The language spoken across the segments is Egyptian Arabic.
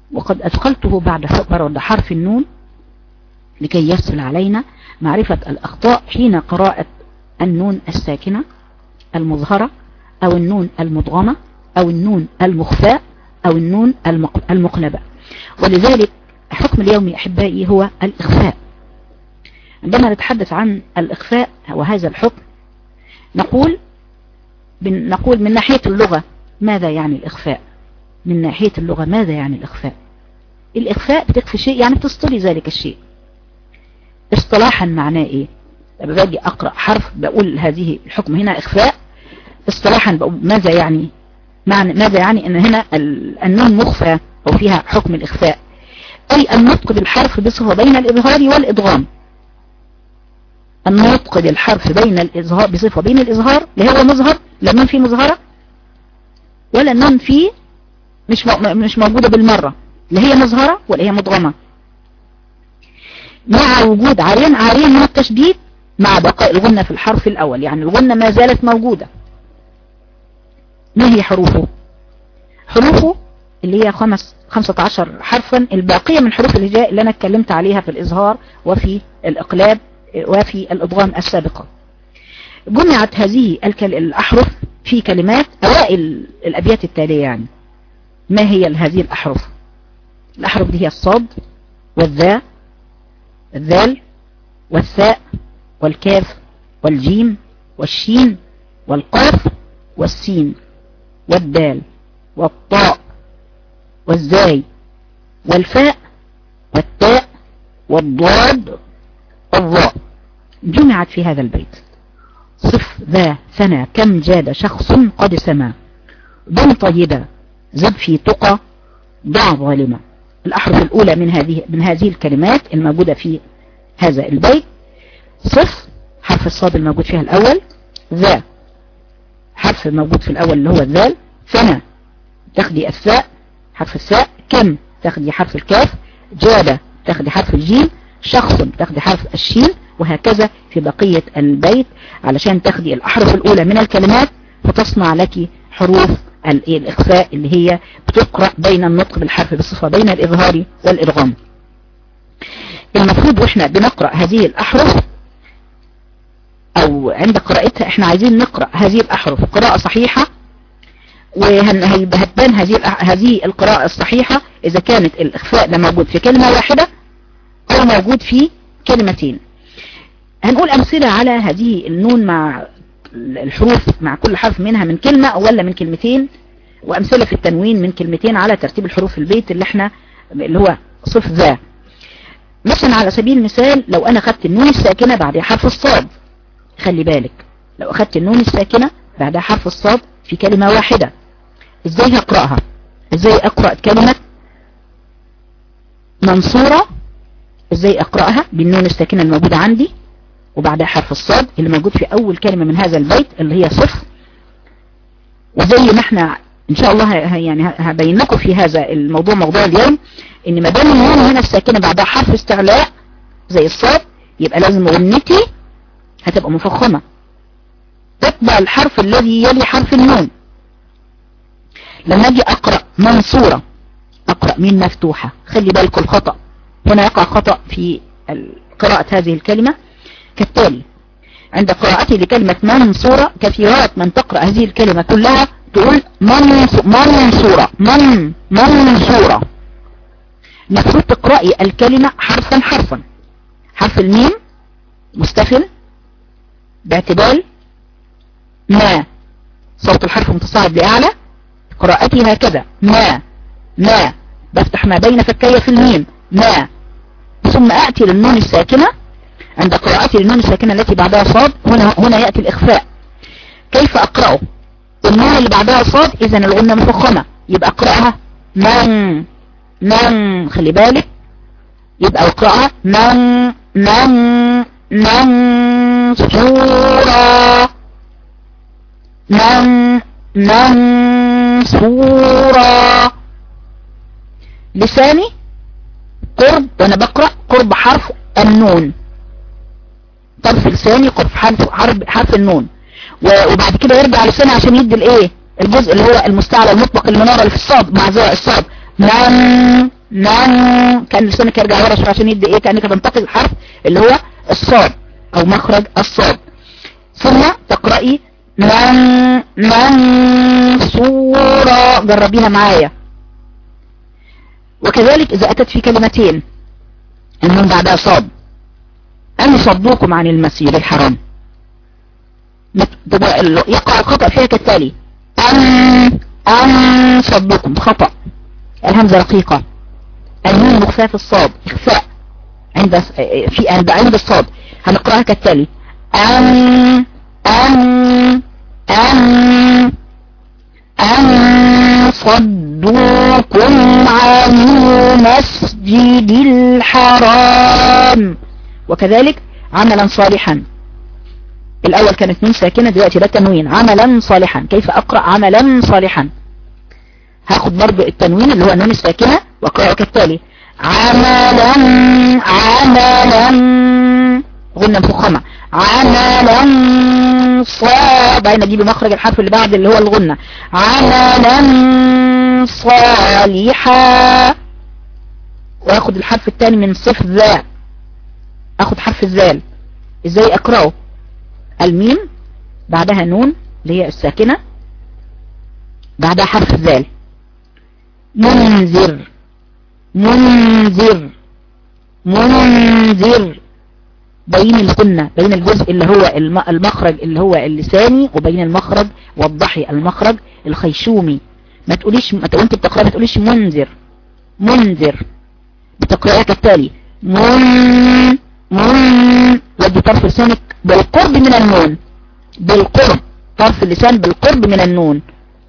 وقد أثقلته بعد بعد حرف النون لكي يسهل علينا معرفة الأخطاء حين قراءة النون الساكنة المظهرة أو النون المضغمة أو النون المخفاء أو النون المقلبة ولذلك حكم اليوم أحبائي هو الإخفاء عندما نتحدث عن الإخفاء وهذا الحكم نقول نقول من ناحية اللغة ماذا يعني الإخفاء من ناحية اللغة ماذا يعني الإخفاء الإخفاء بتخفي شيء يعني بتستري ذلك الشيء اصطلاحا معناه ايه لما باجي اقرأ حرف بقول هذه الحكم هنا اخفاء اصطلاحا بقول ماذا يعني معنى ماذا يعني ان هنا النون مخفى او فيها حكم الاخفاء اي النطق بالحرف بصفة بين الاظهار والادغام النطق بالحرف بين الاظهار بصفة بين الاظهار اللي هو مظهر لا النون فيه مظهرة ولا النون فيه مش مش موجودة بالمرة لا هي مظهرة ولا هي مدغمة مع وجود عارين عارين من التشديد مع بقاء الغنة في الحرف الأول يعني الغنة ما زالت موجودة ما هي حروفه حروفه اللي هي خمس 15 حرفا الباقية من حروف الهجاء اللي أنا اتكلمت عليها في الإظهار وفي الإقلاب وفي الأضغام السابقة جمعت هذه الأحرف في كلمات أوائل الأبيات التالية يعني ما هي هذه الأحرف الأحرف دي هي الصاد والذا الذال والثاء والكاف والجيم والشين والقاف والسين والدال والطاء والزاي والفاء والتاء والضاد والضاء جمعت في هذا البيت صف ذا ثنى كم جاد شخص قد سما ضم طيبة زد في تقى ضع ظالمة الأحرف الأولى من هذه من هذه الكلمات الموجودة في هذا البيت صف حرف الصاد الموجود فيها الأول ذا حرف الموجود في الأول اللي هو الذال ثنى تاخدي الثاء حرف الثاء كم تاخدي حرف الكاف جادة تاخدي حرف الجيم شخص تاخدي حرف الشين وهكذا في بقية البيت علشان تاخدي الأحرف الأولى من الكلمات فتصنع لك حروف الإخفاء اللي هي بتقرأ بين النطق بالحرف بالصفة بين الإظهار والإرغام المفروض واحنا بنقرأ هذه الأحرف أو عند قراءتها احنا عايزين نقرأ هذه الأحرف قراءة صحيحة وهتبان هذه هذه القراءة الصحيحة إذا كانت الإخفاء ده موجود في كلمة واحدة أو موجود في كلمتين هنقول أمثلة على هذه النون مع الحروف مع كل حرف منها من كلمة ولا من كلمتين وأمثلة في التنوين من كلمتين على ترتيب الحروف في البيت اللي احنا اللي هو صف ذا مثلا على سبيل المثال لو أنا أخذت النون الساكنة بعد حرف الصاد خلي بالك لو أخذت النون الساكنة بعد حرف الصاد في كلمة واحدة ازاي هقرأها ازاي اقرأ كلمة منصورة ازاي اقرأها بالنون الساكنة الموجودة عندي وبعدها حرف الصاد اللي موجود في اول كلمة من هذا البيت اللي هي صف وزي ما احنا ان شاء الله يعني هبين لكم في هذا الموضوع موضوع اليوم ان ما دام النون هنا الساكنة بعدها حرف استعلاء زي الصاد يبقى لازم غنتي هتبقى مفخمة تتبع الحرف الذي يلي حرف النون لما اجي اقرأ منصورة اقرأ مين مفتوحة خلي بالكم الخطأ هنا يقع خطأ في قراءة هذه الكلمة كالتالي عند قراءتي لكلمة منصورة كثيرات من تقرأ هذه الكلمة كلها تقول منصورة من منصورة المفروض تقرأي الكلمة حرفا حرفا حرف الميم مستفل باعتبال ما صوت الحرف متصاعد لأعلى قراءتي هكذا ما ما بفتح ما بين فكي في الميم ما ثم أأتي للنون الساكنة عند قراءتي للنون الساكنة التي بعدها صاد هنا, هنا يأتي الإخفاء كيف أقرأه النون اللي بعدها صاد إذا الغنة مفخمة يبقى أقرأها من من خلي بالك يبقى أقرأها من من من سورة من منصورة لساني قرب وانا بقرأ قرب حرف النون طرف لساني قرب حرف, حرف, حرف النون وبعد كده يرجع لساني عشان يدي الايه الجزء اللي هو المستعلى المطلق المنارة اللي في الصاد مع زرع الصاد من نون كان لسانك يرجع ورا شويه عشان يدي ايه كانك بتنتقل الحرف اللي هو الصاد او مخرج الصاد ثم تقرأي من منصورة جربيها معايا وكذلك إذا أتت في كلمتين أنهم بعدها صاد أن يصدوكم عن المسير الحرام يقع الخطأ فيها كالتالي أن أن صدوكم خطأ الهمزة رقيقة النون مخفاة في الصاد إخفاء عند في عند الصاد هنقرأها كالتالي أن أن أن أن صدوكم عن المسجد الحرام وكذلك عملا صالحا الأول كانت من ساكنة دلوقتي ده تنوين عملا صالحا كيف أقرأ عملا صالحا هاخد برضو التنوين اللي هو النون الساكنة واقرأه كالتالي عملا عملا غنى مفخمة عملا صالحا نجيب مخرج الحرف اللي بعد اللي هو الغنة عملا صالحا واخد الحرف الثاني من صف ذا اخد حرف الزال ازاي اقرأه الميم بعدها نون اللي هي الساكنة بعدها حرف الزال منذر منذر منذر بين السنة بين الجزء اللي هو المخرج اللي هو اللساني وبين المخرج وضحي المخرج الخيشومي ما تقوليش ما انت بتقرأ ما تقوليش منذر منذر بتقرأها كالتالي من من ودي طرف لسانك بالقرب من النون بالقرب طرف اللسان بالقرب من النون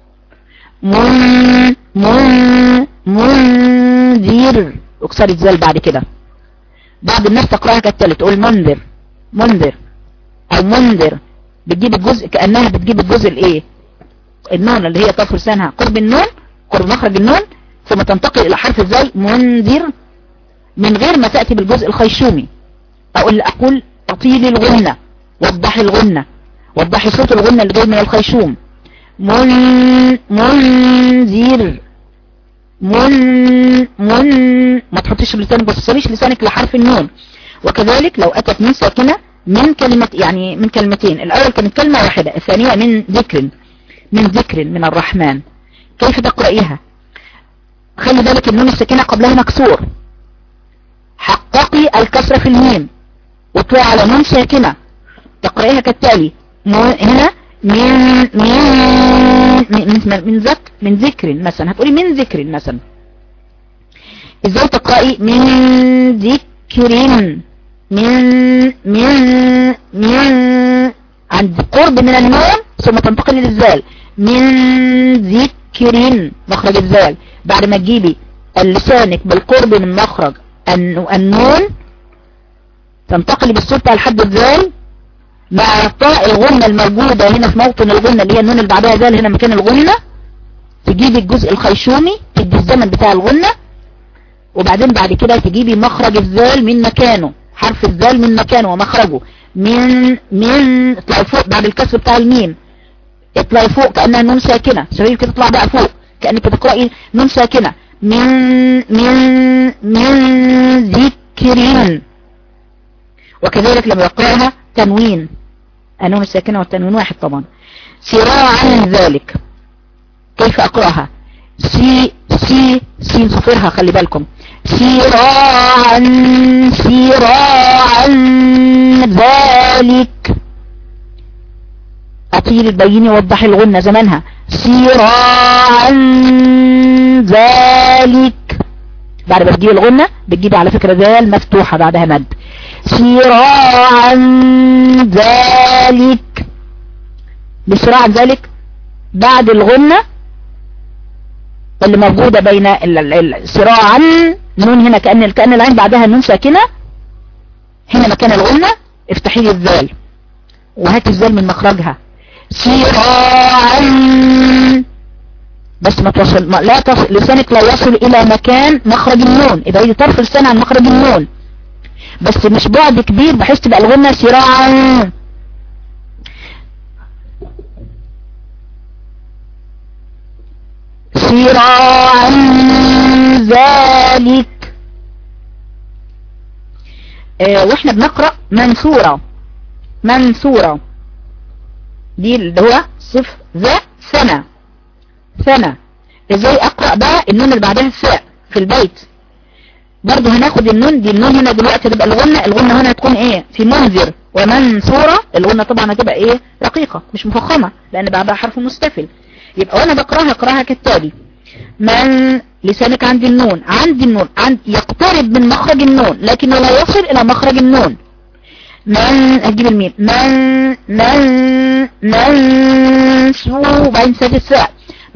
من من منذر اكسر الزال بعد كده بعض الناس تقرأها كالتالي تقول منذر منذر او منذر بتجيب الجزء كأنها بتجيب الجزء الايه النون اللي هي طرف لسانها قرب النون قرب مخرج النون ثم تنتقل الى حرف ازاي منذر من غير ما تأتي بالجزء الخيشومي اقول اقول اطيل الغنة وضحي الغنة وضحي صوت الغنة اللي جاي من الخيشوم من منذر من من ما تحطيش لسانك بس تصليش لسانك لحرف النون وكذلك لو اتت من ساكنة من كلمة يعني من كلمتين الاول كانت كلمة واحدة الثانية من ذكر من ذكر من الرحمن كيف تقرأيها خلي بالك النون الساكنة قبلها مكسور حققي الكسرة في الميم وطلع على نون ساكنة تقرأيها كالتالي هنا من من من من ذك من ذكر مثلا هتقولي من ذكر مثلا ازاي تقرأي من ذكر من من من عند قرب من النون ثم تنتقل للزال من ذكر مخرج الزال بعد ما تجيبي لسانك بالقرب من مخرج النون تنتقلي بالصوت بتاع لحد الزال مع اعطاء الغنة الموجودة هنا في موطن الغنة اللي هي النون اللي بعدها زال هنا مكان الغنة تجيبي الجزء الخيشومي تدي الزمن بتاع الغنة وبعدين بعد كده تجيبي مخرج الزال من مكانه حرف الزال من مكانه ومخرجه من من اطلعي فوق بعد الكسر بتاع الميم اطلعي فوق كأنها نون ساكنة شبابي كده تطلع بقى فوق كأنك بتقرأي نون ساكنة من من من ذكر وكذلك لما يقرأها تنوين النون الساكنة والتنوين واحد طبعا سراعا ذلك كيف أقرأها سي سي سين صفرها خلي بالكم سراعا سراعا ذلك أطيل البين وضح الغنة زمنها سراعا ذلك بعد ما تجيب الغنة بتجيب على فكرة ذال مفتوحة بعدها مد سراعا ذلك بسراعا ذلك بعد الغنة اللي موجودة بين سراعا نون هنا كأن كأن العين بعدها نون ساكنة هنا مكان الغنة افتحي لي الذال وهاتي الذال من مخرجها سراعا بس ما توصل ما لا تصل لسانك لا يصل الى مكان مخرج النون ابعدي طرف اللسان عن مخرج النون بس مش بعد كبير بحيث تبقى الغنة سراعا نصر عن ذلك اه واحنا بنقرأ منصورة منصورة دي اللي هو صف ذا سنة سنة ازاي اقرأ بقى النون اللي بعدها الساء في البيت برضه هناخد النون دي النون هنا دلوقتي تبقى الغنة الغنة هنا هتكون ايه في منذر ومنصورة الغنة طبعا هتبقى ايه رقيقة مش مفخمة لان بعدها حرف مستفل يبقى وانا بقراها اقراها كالتالي من لسانك عند النون عند النون عند يقترب من مخرج النون لكنه لا يصل الى مخرج النون من اجيب الميم من من من سو بعدين ساد الساء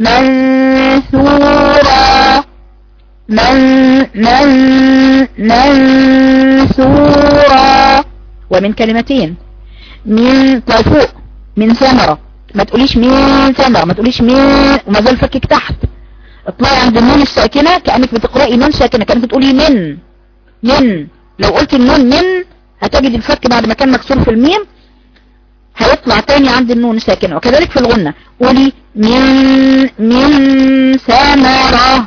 منثورا من من منثورا ومن كلمتين من طيفوق من ثمرة ما تقوليش من ثمرة ما تقوليش من وما زال فكك تحت اطلعي عند النون الساكنة كأنك بتقرأي نون ساكنة كأنك بتقولي من من لو قلت النون من هتجد الفك بعد ما كان مكسور في الميم هيطلع تاني عند النون ساكنة وكذلك في الغنة قولي من من ثمرة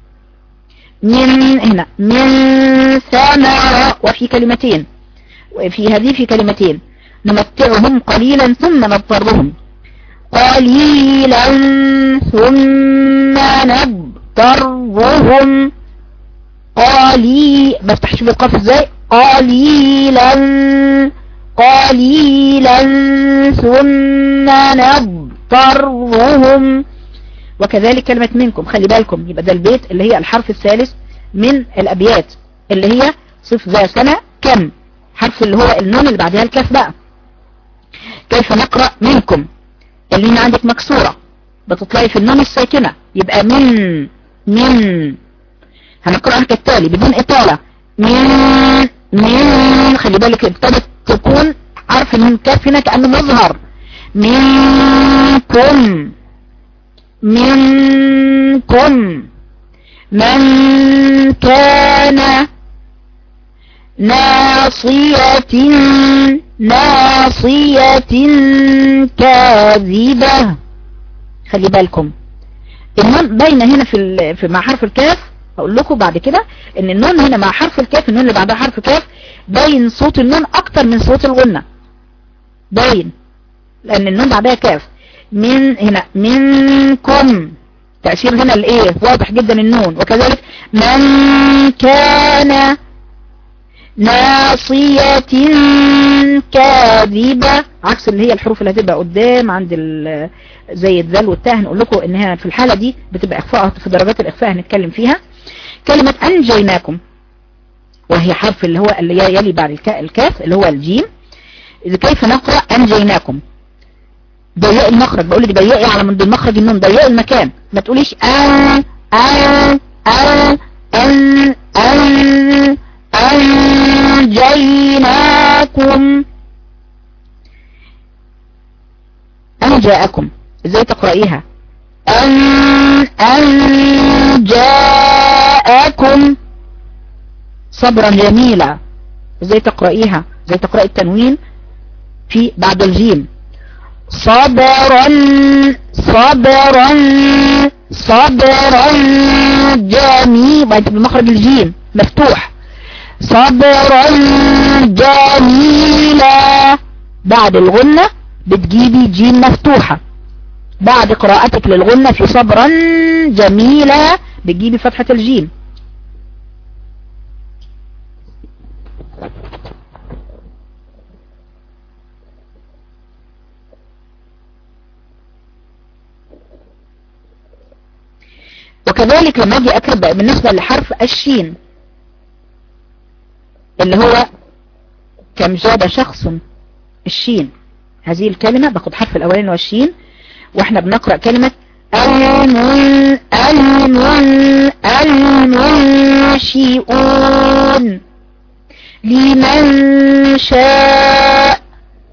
من هنا من ثمرة وفي كلمتين وفي هذه في كلمتين نمتعهم قليلا ثم نضطرهم قليلا ثم نضطرهم قليل بفتح شوف القاف ازاي قليلا قليلا ثم نضطرهم وكذلك كلمة منكم خلي بالكم يبقى ده البيت اللي هي الحرف الثالث من الأبيات اللي هي صف ذا سنة كم حرف اللي هو النون اللي بعدها الكاف بقى كيف نقرأ منكم اللي هنا عندك مكسورة بتطلعي في النون الساكنة يبقى من من هنقرأها كالتالي بدون إطالة من من خلي بالك ابتدت تكون عارف ان الكاف هنا كأنه مظهر منكم منكم من كان ناصية ناصية كاذبة خلي بالكم النون باينه هنا في في مع حرف الكاف هقول لكم بعد كده ان النون هنا مع حرف الكاف النون اللي بعدها حرف كاف باين صوت النون اكتر من صوت الغنة باين لان النون بعدها كاف من هنا منكم تأثير هنا الايه واضح جدا النون وكذلك من كان ناصية كاذبة عكس اللي هي الحروف اللي هتبقى قدام عند زي الذال والتاء هنقول لكم انها في الحالة دي بتبقى اخفاء في درجات الاخفاء هنتكلم فيها كلمة انجيناكم وهي حرف اللي هو اللي يلي بعد الكاف اللي هو الجيم إذا كيف نقرأ أنجيناكم ضيق المخرج بقول لك ضيقي على من مخرج النون ضيق المكان ما تقوليش أن أن أن أن أن أنجيناكم أن جاءكم ازاي تقرأيها أن أن جاءكم صبرا جميلا ازاي تقرأيها ازاي تقرأي التنوين في بعد الجيم صبرا صبرا صبرا جميلا بمخرج الجيم مفتوح صبرا جميلا بعد الغنة بتجيبي جيم مفتوحة بعد قراءتك للغنة في صبرا جميلا بتجيبي فتحة الجيم وكذلك لما اجي اكتب بالنسبة لحرف الشين اللي هو كم جاد شخص الشين هذه الكلمة باخد حرف الاولاني والشين واحنا بنقرأ كلمة المن المن المنشئون لمن شاء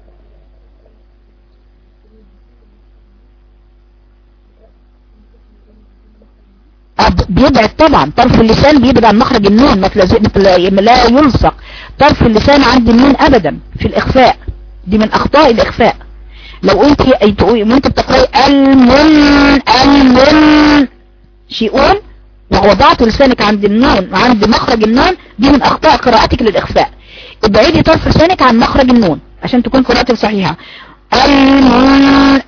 بيبعد طبعا طرف اللسان بيبعد عن مخرج النون لا يلصق طرف اللسان عند النون ابدا في الاخفاء دي من اخطاء الاخفاء لو قلت وانت بتقرأي المن المن شيئون ووضعت لسانك عند النون وعند مخرج النون دي من اخطاء قراءتك للاخفاء ابعدي طرف لسانك عن مخرج النون عشان تكون قراءتك صحيحة المن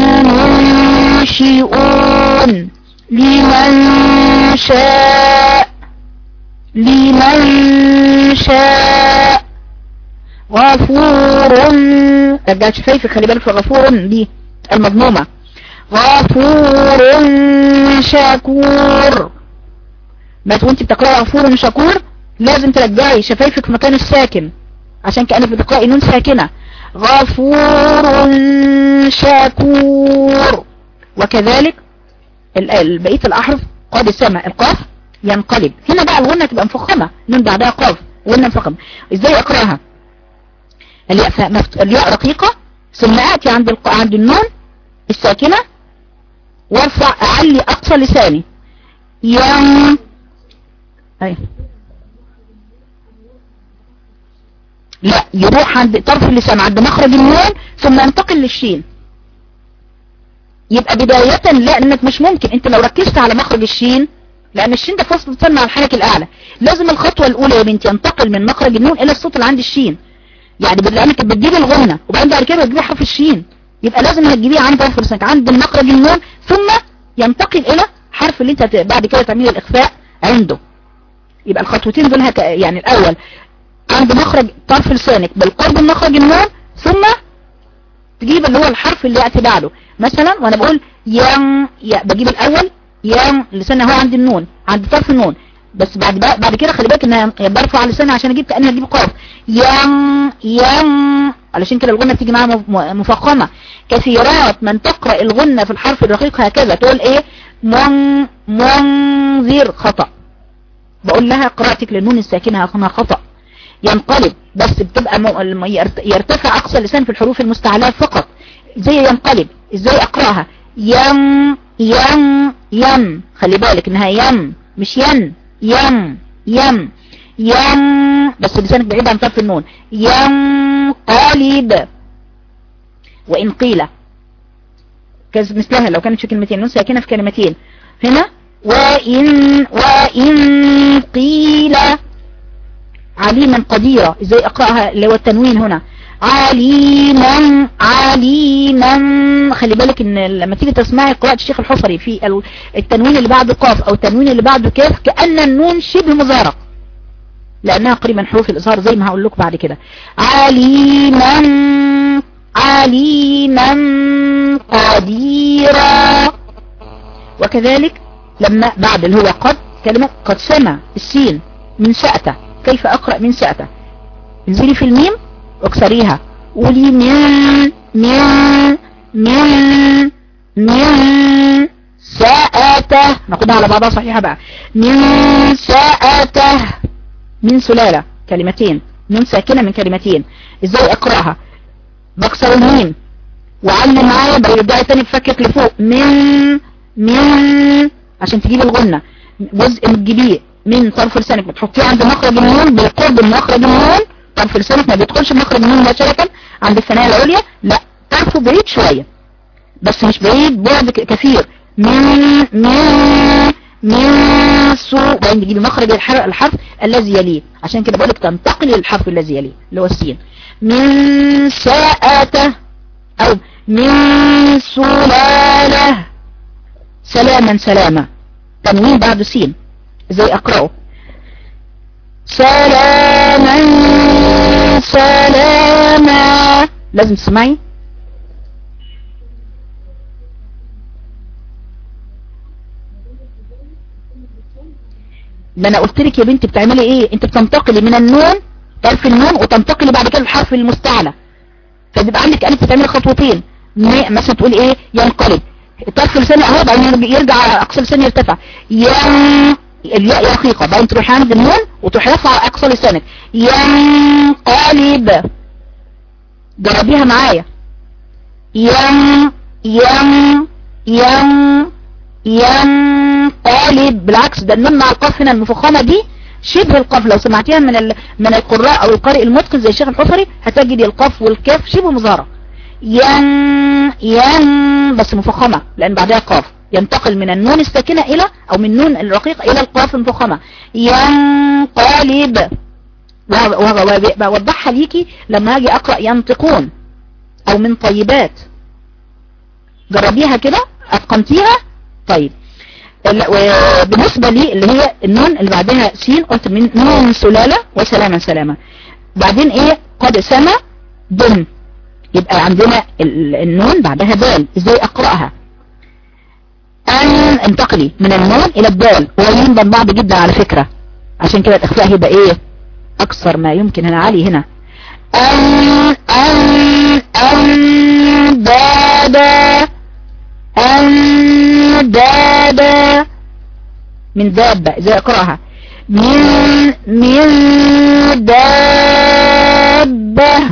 المنشئون لمن شاء لمن شاء غفور رجع شفايفك خلي بالك في غفور دي المضمومة غفور شكور بس وانت بتقرأي غفور شكور لازم ترجعي شفايفك في مكان الساكن عشان كأنك بتقرأي نون ساكنة غفور شكور وكذلك بقية الأحرف قد سمع القاف ينقلب هنا بقى الغنة تبقى مفخمة نون بعدها قاف غنة مفخمة ازاي اقرأها الياء, مفت... الياء رقيقة ثم اتي عند الق... عند النون الساكنة وارفع اعلي اقصى لساني ين اي لا يروح عند طرف اللسان عند مخرج النون ثم ينتقل للشين يبقى بداية لانك مش ممكن انت لو ركزت على مخرج الشين لان الشين ده فصل لسان مع الحنك الاعلى لازم الخطوة الاولى يا بنتي ينتقل من مخرج النون الى الصوت اللي عند الشين يعني لانك بتجيب الغنة وبعدين بعد كده بتجيب حرف الشين يبقى لازم هتجيبيه عند طرف لسانك عند مخرج النون ثم ينتقل الى حرف اللي انت بعد كده تعمل الاخفاء عنده يبقى الخطوتين دول هت... يعني الاول عند مخرج طرف لسانك بالقرب من مخرج النون ثم تجيب اللي هو الحرف اللي يأتي بعده مثلا وانا بقول يم يا بجيب الاول يم لسان هو عند النون عند طرف النون بس بعد بعد كده خلي بالك ان برفع لساني عشان اجيب كاني اجيب قاف يم يم علشان كده الغنة بتيجي معاها مفخمة كثيرات من تقرأ الغنة في الحرف الرقيق هكذا تقول ايه من منذر خطأ بقول لها قراءتك للنون الساكنة هنا خطأ ينقلب بس بتبقى م... يرتفع اقصى اللسان في الحروف المستعلاة فقط زي ينقلب ازاي اقراها يم يم يم خلي بالك انها يم مش ين يم يم يم بس لسانك بعيد عن طرف النون ينقلب وإن قيل مثلها لو كانت في كلمتين نون ساكنة في كلمتين هنا وإن وإن قيل عليما قديرة ازاي اقرأها اللي هو التنوين هنا عليما عليما خلي بالك ان لما تيجي تسمعي قراءة الشيخ الحصري في التنوين اللي بعده قاف او التنوين اللي بعده كاف كأن النون شبه مزارق لانها قريبا حروف الاظهار زي ما هقول لكم بعد كده عليما عليما قديرا وكذلك لما بعد اللي هو قد كلمة قد سمع السين من سأته كيف اقرأ من سأته انزلي في الميم واكسريها قولي من من من من سأته ناخدها على بعضها صحيحة بقى من سأته من سلالة كلمتين من ساكنة من كلمتين ازاي اقرأها بكسر الميم وعلم معايا برجعي تاني بفكك لفوق من من عشان تجيب الغنة جزء من تجيبيه من طرف لسانك بتحطيه عند مخرج النون بالقرب من مخرج النون طرف لسانك ما بيدخلش مخرج النون مباشرة عند الثنايا العليا لا طرفه بعيد شوية بس مش بعيد بعد كثير من من من سوء وبعدين تجيبي مخرج الحرف الذي يليه عشان كده بقولك تنتقل للحرف الذي يليه اللي هو السين من ساءته او من سلالة سلاما سلاما تنوين بعد سين ازاي اقرأه سلاما سلاما لازم تسمعي ما انا قلت لك يا بنتي بتعملي ايه انت بتنتقلي من النون طرف النون وتنتقلي بعد كده الحرف المستعلى فبيبقى عندك انت بتعملي خطوتين مثلا تقولي ايه ينقلب طرف اللسان اهو بعدين يرجع اقصى لسان يرتفع ين الياء رقيقة بعدين تروح عند النون وتروح رفع اقصى لسانك ينقلب جربيها معايا ين ين ين ينقلب بالعكس ده النون مع القاف هنا المفخمة دي شبه القاف لو سمعتيها من ال... من القراء او القارئ المتقن زي الشيخ الحصري هتجد القاف والكاف شبه مظهرة ين ين بس مفخمة لان بعدها قاف ينتقل من النون الساكنة الى او من النون الرقيقة الى القاف المفخمة ينقلب ووضحها ليكي لما اجي اقرأ ينطقون او من طيبات جربيها كده اتقنتيها طيب بالنسبة لي اللي هي النون اللي بعدها سين قلت من نون سلالة وسلاما سلاما بعدين ايه قد سما دن يبقى عندنا النون بعدها دال ازاي اقرأها ان انتقلي من النون الى الدال قريبين من بعض جدا على فكرة عشان كده الاخفاء هيبقى ايه اكثر ما يمكن هنا عالي هنا ان ان ان دابا ان دابا من دابة ازاي اقرأها من من دابة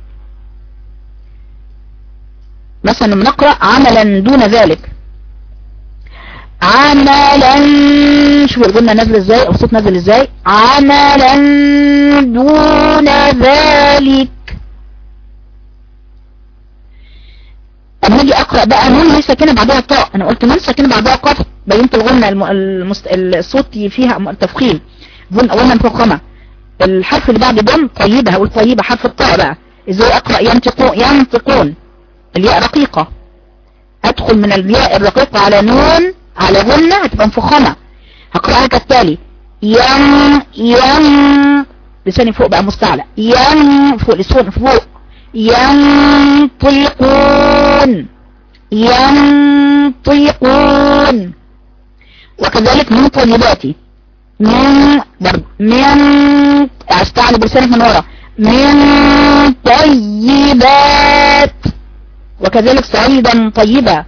مثلا بنقرأ عملا دون ذلك عملا شوف الجملة نازل ازاي او الصوت نازل ازاي عملا دون ذلك اما اجي اقرأ بقى نون هي ساكنة بعدها طاء انا قلت نون ساكنة بعدها قاف بينت الغنة المست... الصوت فيها تفخيم غنة مفخمة الحرف اللي بعد دم طيبة هقول طيبة حرف الطاء بقى ازاي اقرأ ينطقون ينطقون الياء رقيقة ادخل من الياء الرقيقة على نون على غنة هتبقى مفخمة هقرأها كالتالي ين ين لساني فوق بقى مستعلى ين فوق لسان فوق ينطقون ينطقون وكذلك من طيباتي من برضه من استعلى بلسانك من ورا من طيبات وكذلك صعيدا طيبا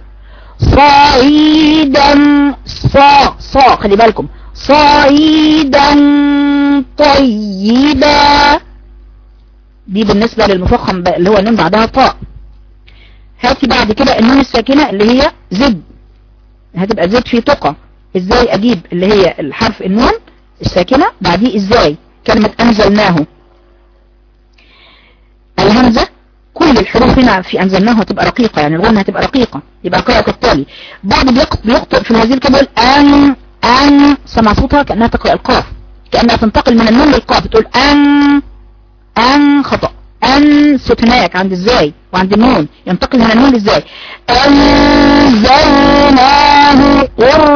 صعيدا صا صا خلي بالكم صعيدا طيبا دي بالنسبة للمفخم اللي هو النون بعدها طاء هاتي بعد كده النون الساكنة اللي هي زد هتبقى زد في تقى ازاي اجيب اللي هي الحرف النون الساكنة بعديه ازاي كلمة انزلناه الهمزة كل الحروف هنا في انزلناه هتبقى رقيقة يعني الغنة هتبقى رقيقة يبقى قراءة التالي بعض بيخطئ في هذه الكلمة ان ان سمع صوتها كأنها تقرأ القاف كأنها تنتقل من النون للقاف تقول ان ان خطأ ان صوت هناك عند ازاي وعند النون ينتقل من النون ازاي انزلناه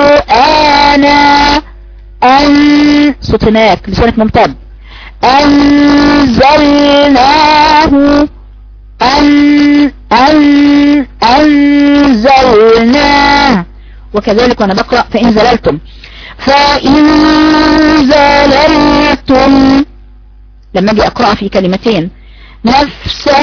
قرآنا ان صوت هناك لسانك ممتد انزلناه أن أن أنزلناه وكذلك وانا بقرأ فإن زللتم فإن زللتم لما اجي اقرأ في كلمتين نفسا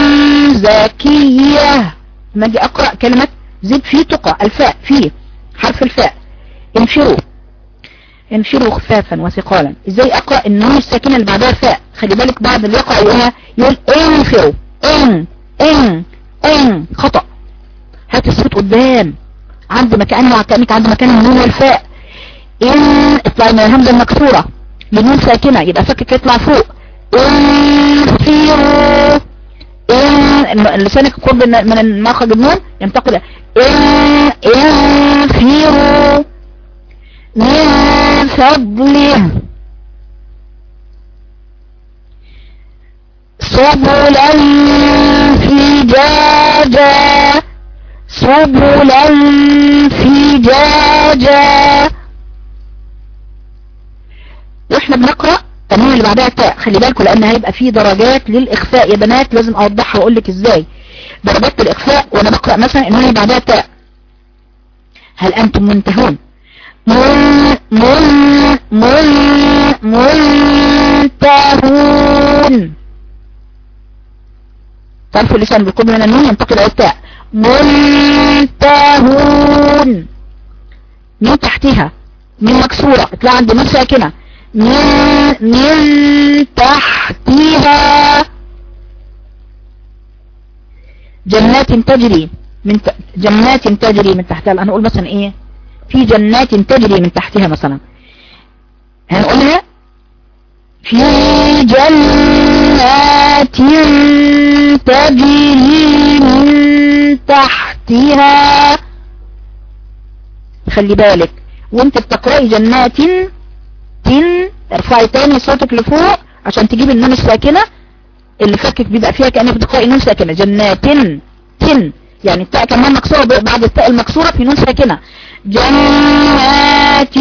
زكية لما اجي اقرأ كلمة زد في تقى الفاء في حرف الفاء انفروا انفروا خفافا وثقالا ازاي اقرأ النون الساكنة اللي بعدها فاء خلي بالك بعد اللي يقرأ يقولها يقول انفروا ان ان ان خطأ هات الصوت قدام عند مكان كأنك عند مكان النون والفاء ان اطلع من الهمزة المكسورة لنون ساكنة يبقى فكك يطلع فوق انفروا ان لسانك قرب من مخرج النون ينتقل ان انفروا من فضله سبلا فجاجا سبلا فجاجا واحنا بنقرأ التنوين اللي بعدها تاء خلي بالكم لان هيبقى في درجات للاخفاء يا بنات لازم اوضحها واقول لك ازاي درجات الاخفاء وانا بقرأ مثلا النون اللي بعدها تاء هل انتم منتهون من من من منتهون طرف اللسان بالقرب من النون ينتقل الى التاء منتهون من تحتها من مكسورة اطلع عند من ساكنة من من تحتها جنات تجري من ت... جنات تجري من تحتها الان نقول مثلا ايه في جنات تجري من تحتها مثلا هنقولها في جنات تجري من تحتها خلي بالك وانت بتقرأي جنات تن ارفعي تاني صوتك لفوق عشان تجيب النون الساكنة اللي فكك بيبقى فيها كأنك بتقرأي نون ساكنة جنات تن يعني التاء كمان مكسورة بعد التاء المكسورة في نون ساكنة جنات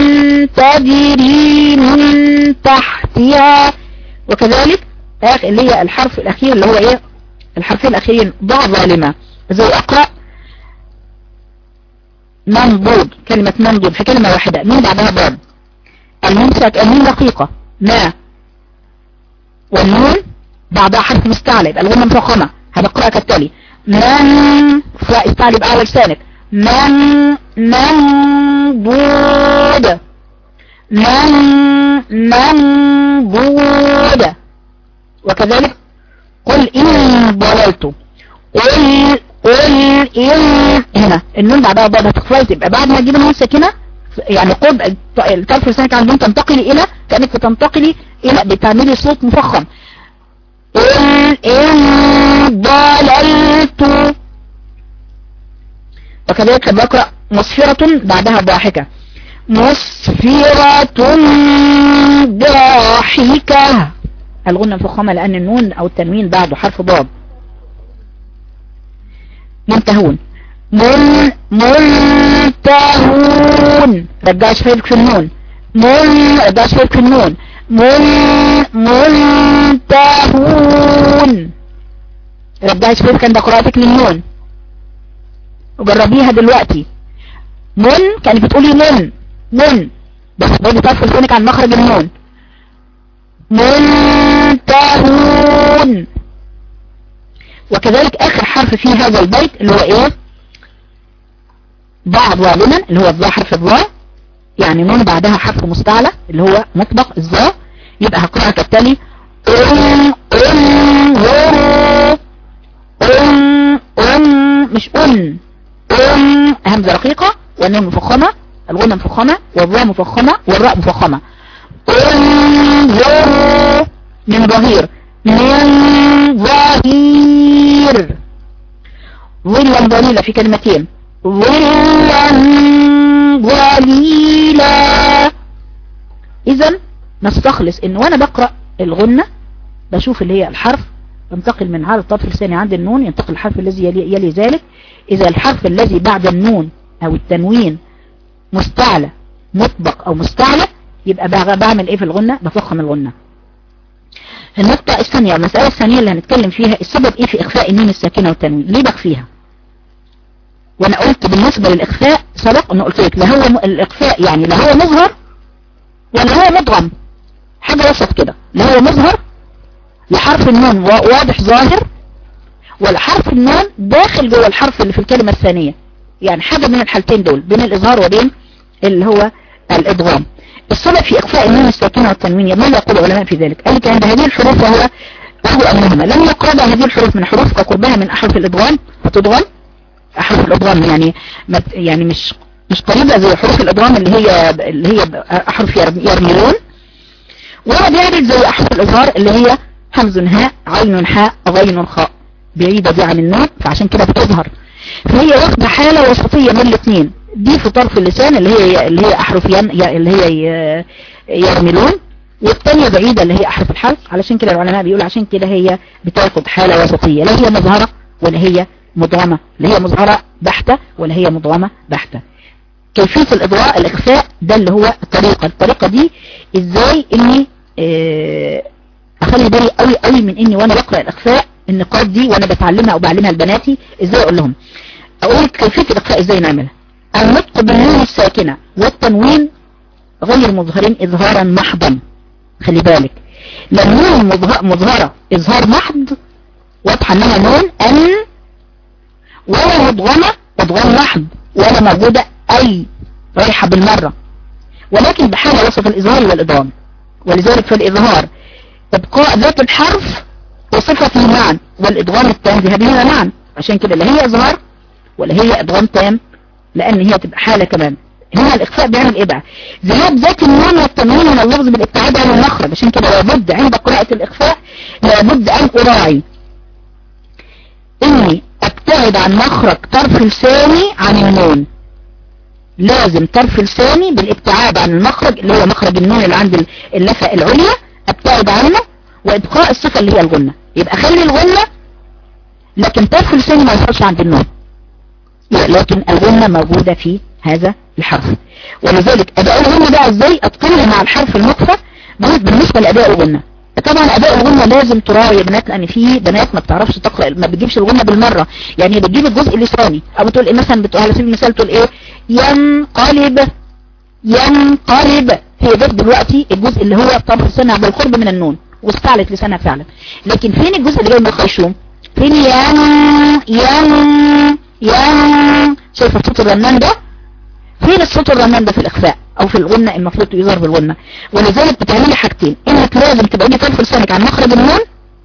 تجري من تحتها وكذلك اللي هي الحرف الأخير اللي هو ايه الحرفين الأخيرين ضع ظالمة زي أقرأ منضود كلمة منضود في كلمة واحدة مين بعدها ضاد الميم ساك الميم دقيقة ما والنون بعدها حرف مستعلى يبقى الغنة مفخمة هنقرأها كالتالي من فاستعلي بأعلى لسانك من من بود من من بود وكذلك قل إن ضللت قل قل إن هنا النون بعدها ضاد هتخفى تبقى بعد ما تجيب النون ساكنة يعني قرب الطرف لسانك عن النون تنتقلي إلى كأنك بتنتقلي إلى بتعملي صوت مفخم قل إن ضللت وكذلك بقرأ مصفرة بعدها ضاحكة مصفرة ضاحكة الغنة مفخمة لأن النون أو التنوين بعده حرف ضاد منتهون من منتهون رجع شفايفك في النون من رجع شفايفك في النون من منتهون رجع شفايفك عند قراءتك للنون وجربيها دلوقتي من كانت بتقولي من من بس برضه طرف لسانك عن مخرج النون منتهون وكذلك اخر حرف في هذا البيت اللي هو ايه ضع ظالما اللي هو الظا حرف الظا يعني نون بعدها حرف مستعلى اللي هو مطبق الظا يبقى هقرأها كالتالي ام ام ام ام مش ام ام همزة رقيقة والنون مفخمة الغنة مفخمة والظا مفخمة والراء مفخمة انظر من ظهير من ظهير ظلا ظليلة في كلمتين ظلا ظليلا اذا نستخلص ان وانا بقرأ الغنة بشوف اللي هي الحرف ينتقل من هذا الطرف اللساني عند النون ينتقل الحرف الذي يلي, يلي ذلك اذا الحرف الذي بعد النون او التنوين مستعلى مطبق او مستعلى يبقى بعمل ايه في الغنة بفخم الغنة النقطة الثانية المسألة الثانية اللي هنتكلم فيها السبب ايه في اخفاء النون الساكنة والتنوين ليه بخفيها وانا قلت بالنسبة للاخفاء سبق انه قلت لك لا هو م... الاخفاء يعني لا هو مظهر ولا هو مدغم حاجة وسط كده لا هو مظهر لحرف النون واضح ظاهر ولا حرف النون داخل جوه الحرف اللي في الكلمة الثانية يعني حاجة من الحالتين دول بين الاظهار وبين اللي هو الادغام السبب في اخفاء النون الساكنة والتنوين ماذا يقول العلماء في ذلك قال لك عند هذه الحروف وهو وهو انهما لم يقرب هذه الحروف من حروف كقربها من احرف الادغام فتدغم احرف الادغام يعني يعني مش مش قريبة زي حروف الادغام اللي هي اللي هي احرف يرملون ولا بيعرف زي احرف الاظهار اللي هي همز هاء عين حاء غين خاء بعيدة دي عن النون فعشان كده بتظهر فهي واخدة حالة وسطية من الاثنين دي في طرف اللسان اللي هي اللي هي احرف ين اللي هي يرملون والثانية بعيدة اللي هي احرف الحرف علشان كده العلماء بيقولوا عشان كده هي بتاخد حالة وسطية لا هي مظهرة ولا هي مضغمة لا هي مظهرة بحتة ولا هي مضغمة بحتة كيفية الاضواء الاخفاء ده اللي هو الطريقة الطريقة دي ازاي اني اه اخلي بالي قوي قوي من اني وانا بقرأ الاخفاء النقاط دي وانا بتعلمها او بعلمها لبناتي ازاي اقول لهم اقول كيفية الاخفاء ازاي نعملها النطق بالنون الساكنة والتنوين غير مظهرين اظهارا محضا خلي بالك للنون مظهرة اظهار محض واضحة انها نون ان ولا مضغمة مضغم محض ولا موجودة اي رايحة بالمرة ولكن بحالة وصف الاظهار والادغام ولذلك في الاظهار ابقاء ذات الحرف وصفته معا والادغام التام ذهبهما معا عشان كده لا هي اظهار ولا هي ادغام تام لان هي تبقى حالة كمان هنا الاخفاء بيعمل ايه بقى ذهاب ذات النون والتنوين من اللفظ بالابتعاد عن المخرج عشان كده لابد عند قراءة الاخفاء لابد ان اراعي اني ابتعد عن مخرج طرف لساني عن النون لازم طرف لساني بالابتعاد عن المخرج اللي هو مخرج النون اللي عند اللفة العليا ابتعد عنه وابقاء الصفة اللي هي الغنة يبقى خلي الغنة لكن طرف لساني ما يوصلش عند النون لكن الغنة موجودة في هذا الحرف ولذلك اداء الغنة بقى ازاي اتقنها مع الحرف المخفى بالنسبة لاداء الغنة طبعا اداء الغنة لازم تراعي يا بنات لان في بنات ما بتعرفش تقرا ما بتجيبش الغنة بالمرة يعني هي بتجيب الجزء اللساني او بتقول ايه مثلا بتقول على سبيل المثال تقول ايه ينقلب ينقلب هي جت دلوقتي الجزء اللي هو طرف لسانها بالقرب من النون واستعلت لسانها فعلا لكن فين الجزء اللي جاي من الخيشوم فين ين ين ين شايفه الصوت الرنان ده فين الصوت الرنان ده في الاخفاء او في الغنة المفروض يظهر بالغنة ولذلك بتعملي حاجتين انك لازم تبعدي طرف لسانك عن مخرج النون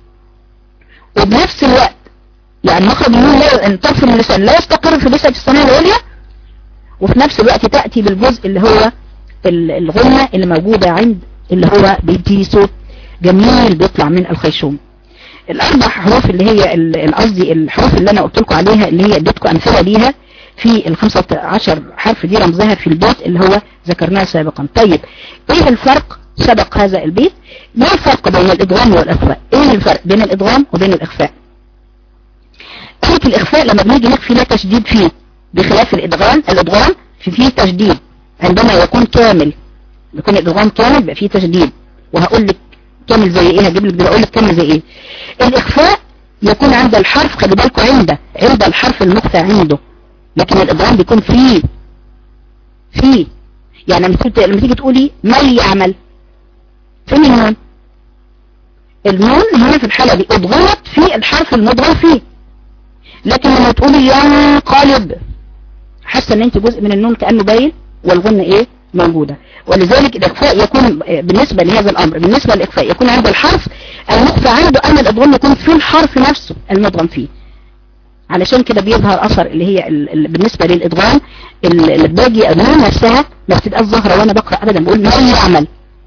وبنفس الوقت يعني مخرج النون لا طرف اللسان لا يستقر في لسه في الثانيه العليا وفي نفس الوقت تأتي بالجزء اللي هو الغنة اللي موجودة عند اللي هو بيدي صوت جميل بيطلع من الخيشوم الاربع حروف اللي هي قصدي الحروف اللي انا قلت لكم عليها اللي هي اديتكم امثله ليها في ال 15 حرف دي رمزها في البيت اللي هو ذكرناه سابقا طيب ايه الفرق سبق هذا البيت ما الفرق بين الادغام والاخفاء ايه الفرق بين الادغام وبين الاخفاء قلت الاخفاء لما بنيجي نخفي لا تشديد فيه بخلاف الادغام الادغام في فيه تشديد عندما يكون كامل يكون الادغام كامل بيبقى فيه تشديد وهقول لك كامل زي ايه هجيب لك بقول لك كامل زي ايه الاخفاء يكون عند الحرف خلي بالكم عنده عند الحرف المخفى عنده لكن الادغام بيكون فيه فيه يعني لما تيجي تقولي من يعمل فين النون النون هنا في الحالة دي ادغمت في الحرف المدغم فيه لكن لما تقولي ينقلب حاسه ان انت جزء من النون كأنه باين والغنة ايه موجودة ولذلك الإخفاء يكون بالنسبة لهذا الأمر بالنسبة للإخفاء يكون عند الحرف المخفى عنده أن الإضغام يكون في الحرف نفسه المضغم فيه علشان كده بيظهر أثر اللي هي بالنسبة للإضغام اللي باجي النون نفسها ما بتبقاش ظاهرة وأنا بقرأ أبدا بقول من يعمل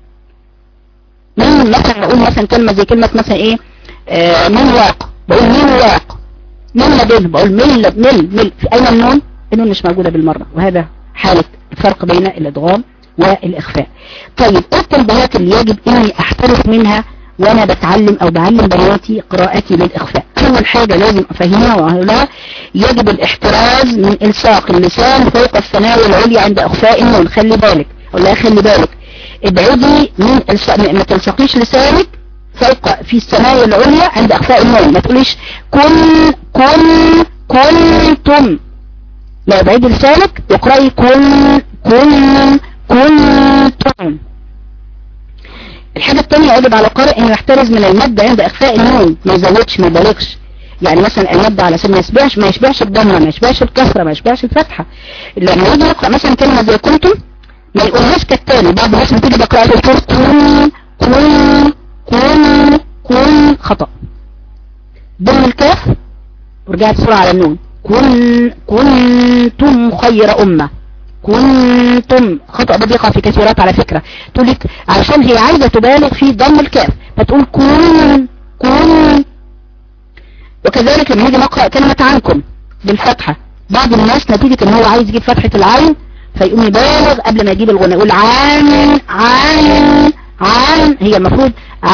من مثلا أقول مثلا كلمة زي كلمة مثلا إيه آه من واق بقول من واق من لديه بقول من مل مل في أين النون النون مش موجودة بالمرة وهذا حالة الفرق بين الادغام والإخفاء طيب ايه التنبيهات اللي يجب اني احترف منها وانا بتعلم او بعلم بناتي قراءتي للإخفاء اول حاجة لازم افهمها وهؤلاء يجب الاحتراز من الصاق اللسان فوق الثنايا العليا عند اخفاء النون خلي بالك ولا خلي بالك ابعدي من الس... ما تلصقيش لسانك فوق في الثنايا العليا عند اخفاء النون ما تقوليش كن كن كنتم لا ابعدي لسانك واقرأي كن كن كنتم الحاجة التانية يجب على القارئ انه يحترز من المد عند اخفاء النون ما يزودش ما يبالغش يعني مثلا المد على سبيل ما يشبهش ما يشبهش الضمه ما يشبهش الكسره ما يشبهش الفتحه لما يجي يقرا مثلا كلمه زي كنتم ما يقولهاش كالتاني بعض الناس بتيجي بقراءه تقول كن كن كن كن خطا ضم الكاف ورجعت بسرعه على النون كن كنتم خير امه كنتم خطأ ده بيقع في كثيرات على فكرة تقول لك عشان هي عايزة تبالغ في ضم الكاف فتقول كن كن وكذلك لما نيجي نقرأ كلمة عنكم بالفتحة بعض الناس نتيجة ان هو عايز يجيب فتحة العين فيقوم يبالغ قبل ما يجيب الغنى يقول عن عن عن هي المفروض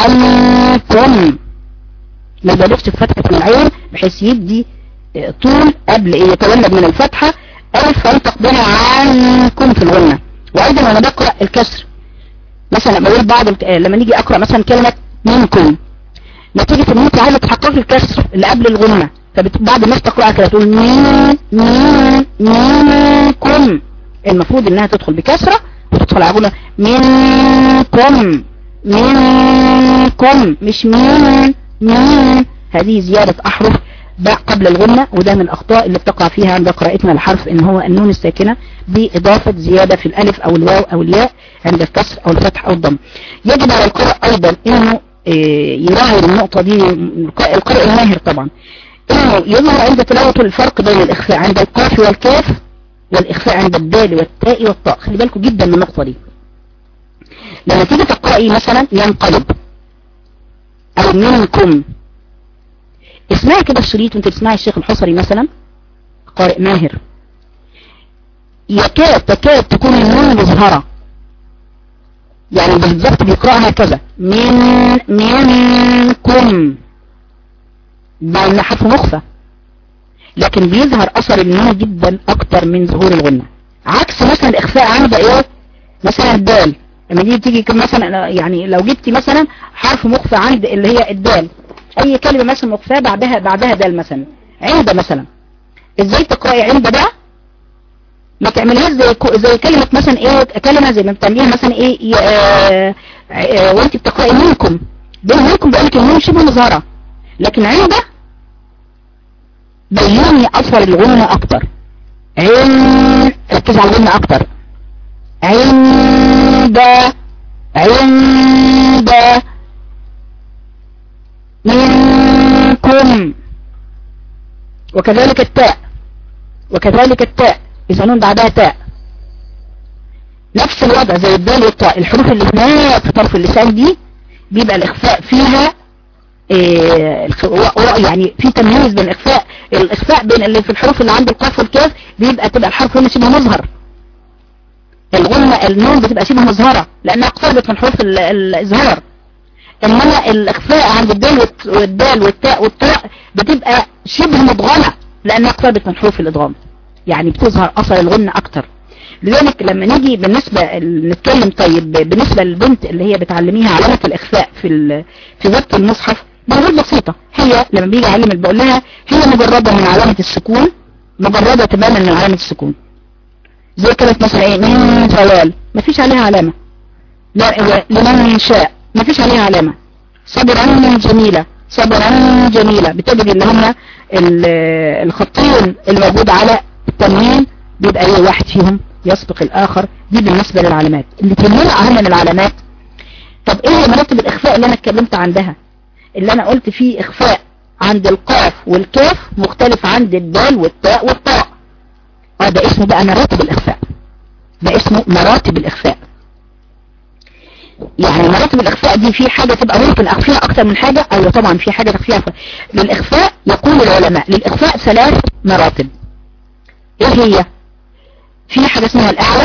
عنكم ما يبالغش في فتحة العين بحيث يدي طول قبل يتولد من الفتحة ألف فانطق بها عنكم في الغنة وأيضا وأنا بقرأ الكسر مثلا بقول بعض الك... لما نيجي أقرأ مثلا كلمة منكم نتيجة ان انت عايزة تحققي الكسر اللي قبل الغنة فبعد الناس تقرأها كده تقول مين مين منكم المفروض انها تدخل بكسرة وتدخل على غنة منكم منكم مش مين مين هذه زيادة أحرف قبل الغنة وده من الأخطاء اللي بتقع فيها عند قراءتنا الحرف ان هو النون الساكنة بإضافة زيادة في الألف أو الواو أو الياء عند الكسر أو الفتح أو الضم يجب على القارئ أيضا انه يراعي النقطة دي القارئ الماهر طبعا انه يظهر عند تلاوته الفرق بين الإخفاء عند القاف والكاف والإخفاء عند الدال والتاء والطاء خلي بالكم جدا من النقطة دي لما تيجي تقرأي مثلا ينقلب أو منكم اسمعي كده الشريط وانت بتسمعي الشيخ الحصري مثلا قارئ ماهر يكاد تكاد تكون النون مظهرة يعني بالضبط بيقرأها كذا من منكم ده حرف مخفى لكن بيظهر اثر النون جدا اكتر من ظهور الغنة عكس مثلا الاخفاء عند ايه مثلا الدال لما دي تيجي مثلا يعني لو جبتي مثلا حرف مخفى عند اللي هي الدال اي كلمة مثلا مخفى بعدها بعدها دال مثلا عند مثلا ازاي تقرأي عند بقى ما تعملهاش زي زي كلمة مثلا ايه كلمة زي ما بتعمليها مثلا ايه آه آه وانت بتقرأي منكم بين منكم بقول لك النون شبه مظهرة لكن عند بيني اثر الغنة اكتر عند ركز على الغنة اكتر عند عند منكم وكذلك التاء وكذلك التاء إذا نون بعدها تاء نفس الوضع زي الدال والطاء الحروف اللي هناك في طرف اللسان دي بيبقى الإخفاء فيها إيه يعني في تمييز بين الإخفاء الإخفاء بين اللي في الحروف اللي عند القاف والكاف بيبقى تبقى الحرف هنا شبه مظهر الغنة النون بتبقى شبه مظهرة لأنها اقتربت من حروف الإظهار إنما الإخفاء عند الدال والدال والتاء والطاء بتبقى شبه مضغمة لأنها اقتربت من حروف الإضغام يعني بتظهر أثر الغنة أكتر لذلك لما نيجي بالنسبة نتكلم طيب بالنسبة للبنت اللي هي بتعلميها علامة الإخفاء في في ضبط المصحف بغير بسيطة هي لما بيجي أعلم بقول لها هي مجردة من علامة السكون مجردة تماما من علامة السكون زي كانت مثلا ايه من زوال مفيش عليها علامة لمن شاء مفيش عليها علامة صبرا جميلة صبرا جميلة بتجد اللي هم الخطين الموجود على التنوين بيبقى ايه واحد فيهم يسبق الاخر دي بالنسبة للعلامات اللي تهمنا اهم من العلامات طب ايه مراتب الاخفاء اللي انا اتكلمت عندها اللي انا قلت فيه اخفاء عند القاف والكاف مختلف عند الدال والتاء والطاء اه ده اسمه بقى مراتب الاخفاء ده اسمه مراتب الاخفاء يعني مراتب الاخفاء دي في حاجة تبقى ممكن اخفيها اكتر من حاجة ايوه طبعا في حاجة تخفيها للاخفاء يقول العلماء للاخفاء ثلاث مراتب ايه هي في حاجة اسمها الاعلى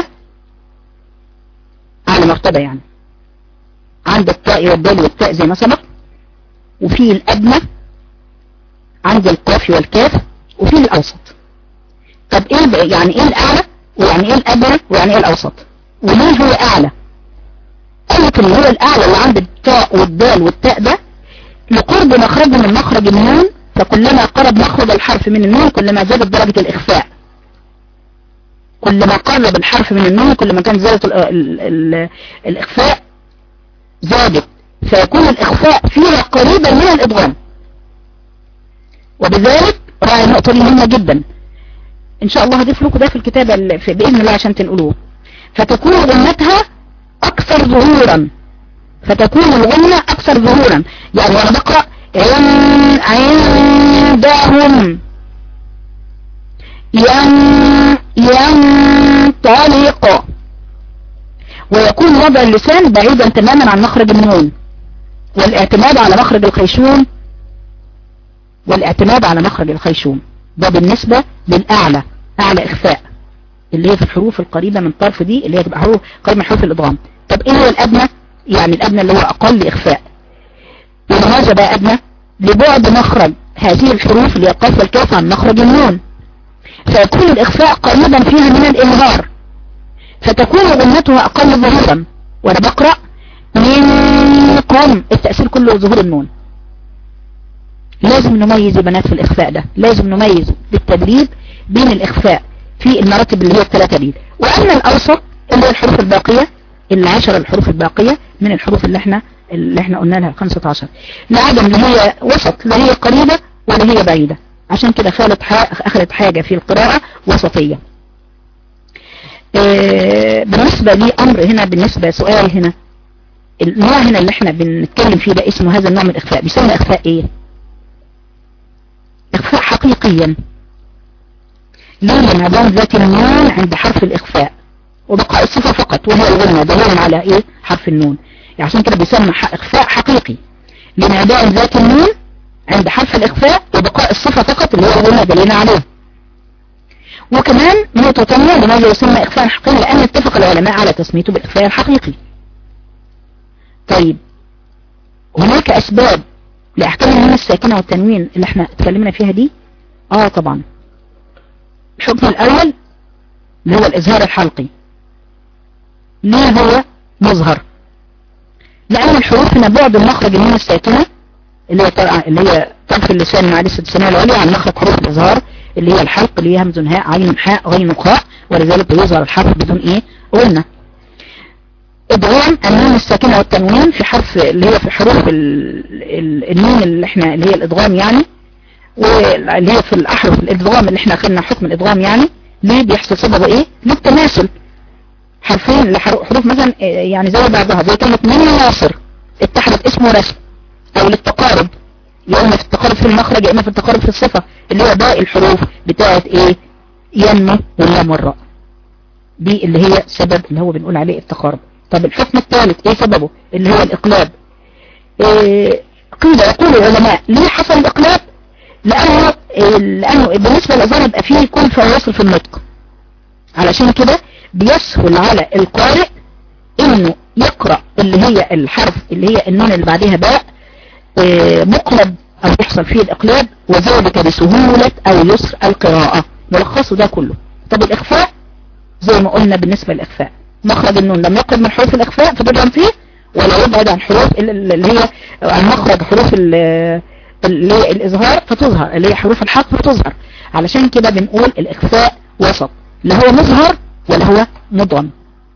اعلى مرتبة يعني عند التاء والدال والتاء زي ما سبق وفي الادنى عند القاف والكاف وفي الاوسط طب ايه يعني ايه الاعلى ويعني ايه الادنى ويعني ايه الاوسط وليه هو اعلى قالت اللي هو الاعلى اللي عند التاء والدال والتاء ده لقرب مخرج من مخرج النون فكلما قرب مخرج الحرف من النون كلما زادت درجة الاخفاء كلما قرب الحرف من النون كلما كان زادت ال ال ال الاخفاء زادت فيكون الاخفاء فيها قريبا من الادغام وبذلك راعي النقطة دي مهمة جدا ان شاء الله هضيف لكم ده في الكتابة بإذن الله عشان تنقلوه فتكون غنتها اكثر ظهورا فتكون الغنة اكثر ظهورا يعني وانا بقرأ عندهم ينطلق ويكون وضع اللسان بعيدا تماما عن مخرج النون والاعتماد على مخرج الخيشوم والاعتماد على مخرج الخيشوم ده بالنسبة للأعلى أعلى إخفاء اللي هي في الحروف القريبة من طرف دي اللي هي تبقى حروف قريبة من حروف الإضغام طب إيه هو الأدنى يعني الأدنى اللي هو أقل إخفاء ولماذا بقى أدنى لبعد مخرج هذه الحروف اللي هي القاف والكاف عن مخرج النون فيكون الإخفاء قريبا فيها من الإظهار فتكون غنتها أقل ظهورا وأنا بقرأ منكم التأثير كله ظهور النون لازم نميز البنات في الإخفاء ده لازم نميز بالتدريب بين الإخفاء في المراتب اللي هي الثلاثة دي وأما الأوسط اللي هي الحروف الباقية العشر الحروف الباقية من الحروف اللي احنا اللي احنا قلنا لها 15 لعدم اللي هي وسط لا هي قريبة ولا هي بعيدة عشان كده خالت أخذت حاجة في القراءة وسطية اه بالنسبة لي أمر هنا بالنسبة سؤال هنا النوع هنا اللي احنا بنتكلم فيه ده اسمه هذا النوع من الإخفاء بيسمى إخفاء ايه إخفاء حقيقيا ليه انعدام ذات النون عند حرف الإخفاء وبقاء الصفة فقط وهي الغنى دليل على ايه حرف النون يعني عشان كده بيسمى إخفاء حقيقي لانعدام ذات النون عند حرف الإخفاء وبقاء الصفة فقط اللي هو الغنى دليل عليه وكمان نقطة تانية لماذا يسمى إخفاء حقيقي لأن اتفق العلماء على تسميته بالإخفاء الحقيقي طيب هناك أسباب لأحكام النون الساكنة والتنوين اللي احنا اتكلمنا فيها دي اه طبعا الحكم الأول اللي هو الإظهار الحلقي ليه هو مظهر لأن الحروف هنا بعد المخرج النون الساكنة اللي هي طبعا اللي هي طرف اللسان مع لسه السماء العليا عن مخرج حروف الإظهار اللي هي الحلق اللي هي همز هاء عين حاء غين خاء ولذلك بيظهر الحرف بدون ايه قلنا ادغام النون الساكنة والتنوين في حرف اللي هي في حروف النون اللي احنا اللي هي الادغام يعني واللي هي في الاحرف الادغام اللي احنا اخذنا حكم الادغام يعني ليه بيحصل سببه ايه للتماثل حرفين حروف مثلا يعني زي بعضها زي كلمة من ناصر اتحدت اسمه رسم او للتقارب يا اما في التقارب في المخرج يا اما في التقارب في الصفة اللي هو باقي الحروف بتاعت ايه ينمو واللام والراء دي اللي هي سبب اللي هو بنقول عليه التقارب طب الحكم الثالث ايه سببه اللي هو الاقلاب إيه قيل يقول العلماء ليه حصل الاقلاب لانه لانه بالنسبة للأذان يبقى فيه يكون فواصل في النطق علشان كده بيسهل على القارئ انه يقرأ اللي هي الحرف اللي هي النون اللي بعدها باء إيه مقلب او يحصل فيه الاقلاب وذلك بسهولة او يسر القراءة ملخصه ده كله طب الاخفاء زي ما قلنا بالنسبة للاخفاء مخرج النون لم يقرب من حروف الاخفاء فتدغم فيه ولا يبعد عن حروف اللي هي عن مخرج حروف اللي هي الاظهار فتظهر اللي هي حروف الحق فتظهر علشان كده بنقول الاخفاء وسط لا هو مظهر ولا هو مضغم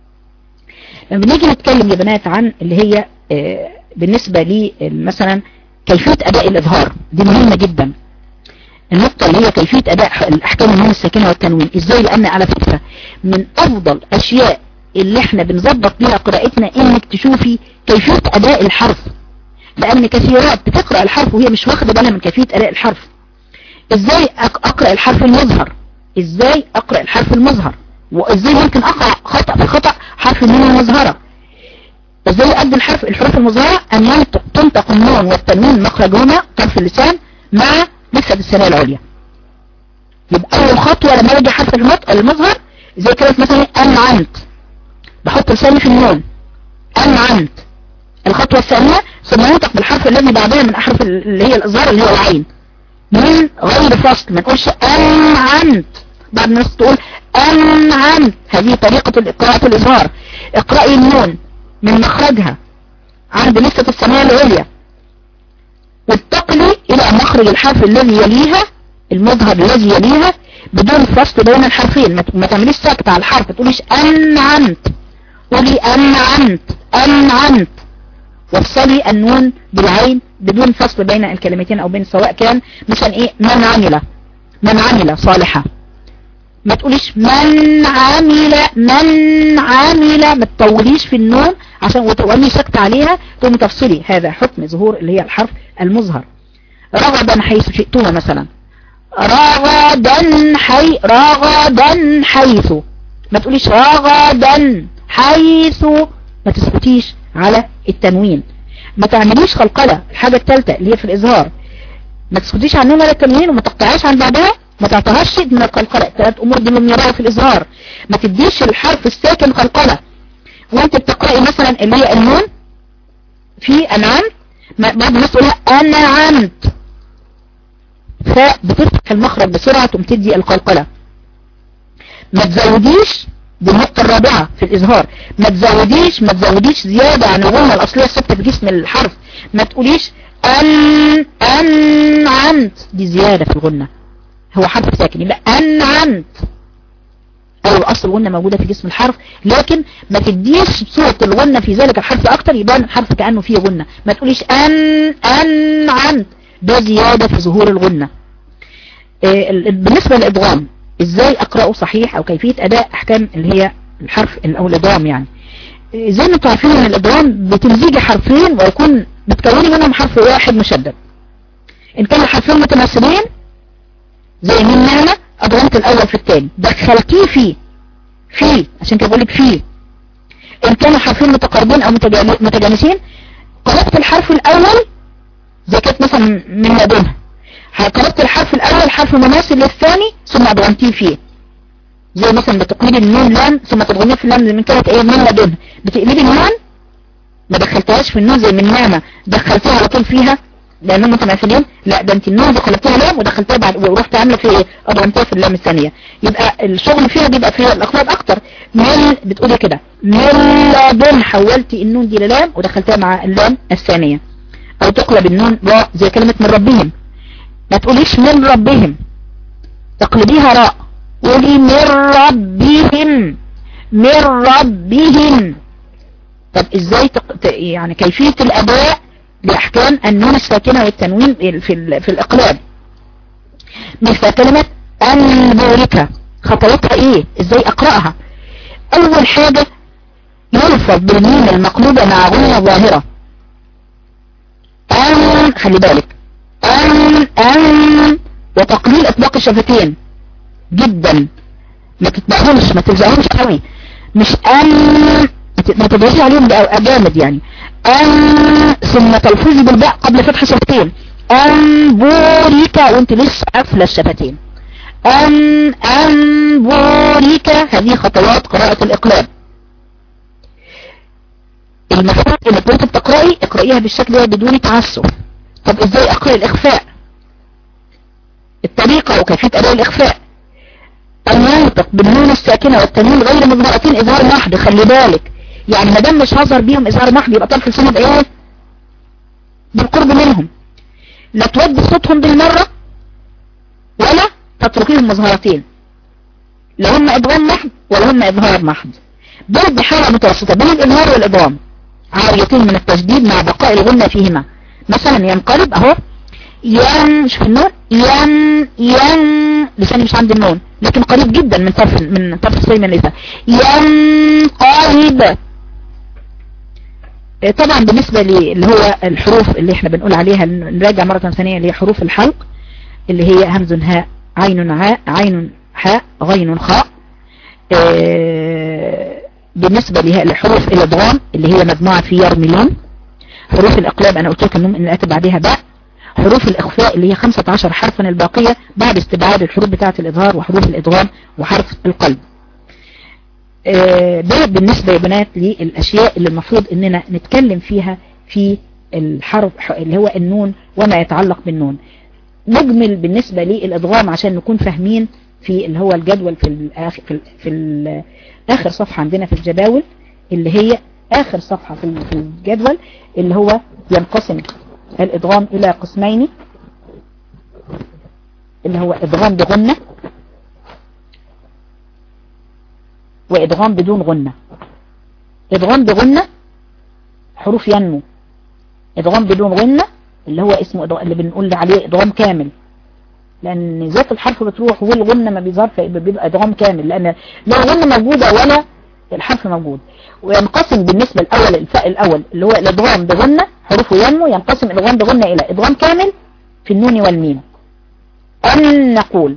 لما بنيجي نتكلم يا بنات عن اللي هي بالنسبة لي مثلا كيفية اداء الاظهار دي مهمة جدا النقطة اللي هي كيفية اداء الاحكام النون الساكنة والتنوين ازاي لان على فكرة من افضل اشياء اللي احنا بنظبط بيها قراءتنا انك تشوفي كيفية اداء الحرف لان كثيرات بتقرأ الحرف وهي مش واخدة بالها من كيفية اداء الحرف ازاي اقرأ الحرف المظهر ازاي اقرأ الحرف المظهر وازاي ممكن اقرأ خطأ في الخطأ حرف النون المظهرة ازاي ادي الحرف الحروف المظهرة ان ينطق تنطق النون والتنوين مخرجهما طرف اللسان مع لسه السنة العليا يبقى اول خطوة لما يجي حرف النطق المظهر زي كلمة مثلا انعمت بحط لساني في النون انعمت الخطوة الثانية ثم ينطق بالحرف الذي بعدها من احرف اللي هي الاظهار اللي هو العين من غير فصل ما نقولش انعمت بعد الناس تقول انعمت هذه طريقة قراءة الاظهار اقرأي النون من مخرجها عند لسة السماء العليا واتقلي الى مخرج الحرف الذي يليها المظهر الذي يليها بدون فصل بين الحرفين ما تعمليش ساكت على الحرف ما تقوليش انعمت قولي انعمت انعمت وافصلي النون بالعين بدون فصل بين الكلمتين او بين سواء كان مثلا ايه من عمل من عمل صالحة ما تقوليش من عمل من عمل ما تطوليش في النون عشان وتقولي سكت عليها تقومي تفصلي هذا حكم ظهور اللي هي الحرف المظهر رغدا حيث شئتما مثلا رغدا حي رغدا حيث ما تقوليش رغدا حيث ما تسكتيش على التنوين ما تعمليش قلقلة الحاجة الثالثة اللي هي في الإظهار ما تسكتيش عن النون ولا التنوين وما تقطعيش عن بعدها ما تعطيهاش من القلقلة ثلاث أمور دي من يراها في الإظهار ما تديش الحرف الساكن قلقلة وانت بتقرأي مثلا اللي هي النون في أنعم بعض الناس تقولها أنعمت فبتفتح المخرج بسرعة تمتدي القلقلة ما تزوديش دي النقطة الرابعة في الإظهار ما تزوديش ما تزوديش زيادة عن الغنة الأصلية الثابتة في جسم الحرف ما تقوليش أن أنعمت دي زيادة في الغنة هو حرف ساكن يبقى أنعمت أو أصل الغنة موجودة في جسم الحرف لكن ما تديش صوت الغنة في ذلك الحرف أكتر يبان الحرف كأنه فيه غنة ما تقوليش أن أنعمت ده زيادة في ظهور الغنة بالنسبة للإدغام ازاي اقرأه صحيح او كيفية اداء احكام اللي هي الحرف او الادغام يعني زي ما انتوا عارفين ان الادغام بتمزيج حرفين ويكون بتكوني منهم حرف واحد مشدد ان كان الحرفين متماثلين زي من نعمة ادغمت الاول في الثاني دخلتيه فيه فيه عشان كده بقولك فيه ان كانوا حرفين متقاربين او متجانسين قلبت الحرف الاول زي كانت مثلا من ما بينها قلبت الحرف الاول حرف مماثل للثاني ثم ادغمتيه فيه زي مثلا بتقلبي النون لام ثم تضغميه في اللام من كانت ايه من لدنها بتقلبي النون ما دخلتهاش في النون زي من نامة دخلتها على طول فيها لانهم متماثلين لا ده انت النون دخلتها لام ودخلتها بعد ورحت عامله في ايه اضغمتها في اللام الثانيه يبقى الشغل فيها بيبقى فيها الاقلاب اكتر من بتقولي كده من لدن حولتي النون دي للام ودخلتها مع اللام الثانيه او تقلب النون راء زي كلمه من ربهم ما تقوليش من ربهم تقلبيها راء قولي من ربهم من ربهم طب ازاي تق... يعني كيفية الاداء لاحكام النون الساكنة والتنوين في, في الاقلاب مثل كلمة البوركة خطواتها ايه ازاي اقرأها اول حاجة يلفظ بالميم المقلوبة مع غنى ظاهرة ان خلي بالك ان ان وتقليل اطلاق الشفتين جدا ما تتبعهمش ما تلزقهمش قوي مش ان ما تضغطي عليهم جامد يعني ان ثم تلفظي بالباء قبل فتح شفتين ان بوريكا وانت لسه قافله الشفتين ان ان بوريكا هذه خطوات قراءة الاقلاب المفروض انك كنت بتقرأي اقرأيها بالشكل ده بدون تعسف طب ازاي اقرأ الاخفاء الطريقة وكيفية اداء الاخفاء المنطق بالنون الساكنة والتنوين غير مضغرتين اظهار محض خلي بالك يعني ما دام مش هظهر بيهم اظهار محض يبقى طرف لسانه بايه بالقرب منهم لا تودي صوتهم بالمرة ولا تتركيهم مظهرتين لا هم ادغام محض ولا هم اظهار محض دول بحالة متوسطة بين الإظهار والإضغام عاريتين من التشديد مع بقاء الغنة فيهما مثلا ينقلب اهو ين شوف النون ين ين لساني مش عند النون لكن قريب جدا من طرف من طرف السلم اللسان ينقلب طبعا بالنسبة اللي هو الحروف اللي احنا بنقول عليها نراجع مرة ثانية اللي هي حروف الحلق اللي هي همز هاء عين عاء عين حاء غين خاء بالنسبة لحروف الادغام اللي هي مجموعة في يرملون حروف الاقلاب انا قلت لكم ان اتى بعدها باء حروف الاخفاء اللي هي 15 حرفا الباقية بعد استبعاد الحروف بتاعة الاظهار وحروف الادغام وحرف القلب ده بالنسبة يا بنات للاشياء اللي المفروض اننا نتكلم فيها في الحرف اللي هو النون وما يتعلق بالنون نجمل بالنسبة للادغام عشان نكون فاهمين في اللي هو الجدول في الآخر في, في اخر صفحة عندنا في الجداول اللي هي اخر صفحة في الجدول اللي هو ينقسم الادغام الى قسمين اللي هو ادغام بغنة وادغام بدون غنة ادغام بغنة حروف ينمو ادغام بدون غنة اللي هو اسمه اللي بنقول عليه ادغام كامل لان ذات الحرف بتروح والغنة ما بيظهر فبيبقى ادغام كامل لان لا الغنة موجودة ولا الحرف موجود وينقسم بالنسبة الاول الفاء الاول اللي هو الادغام بغنة حروفه ينمو ينقسم الادغام بغنة الى ادغام كامل في النون والميم ان نقول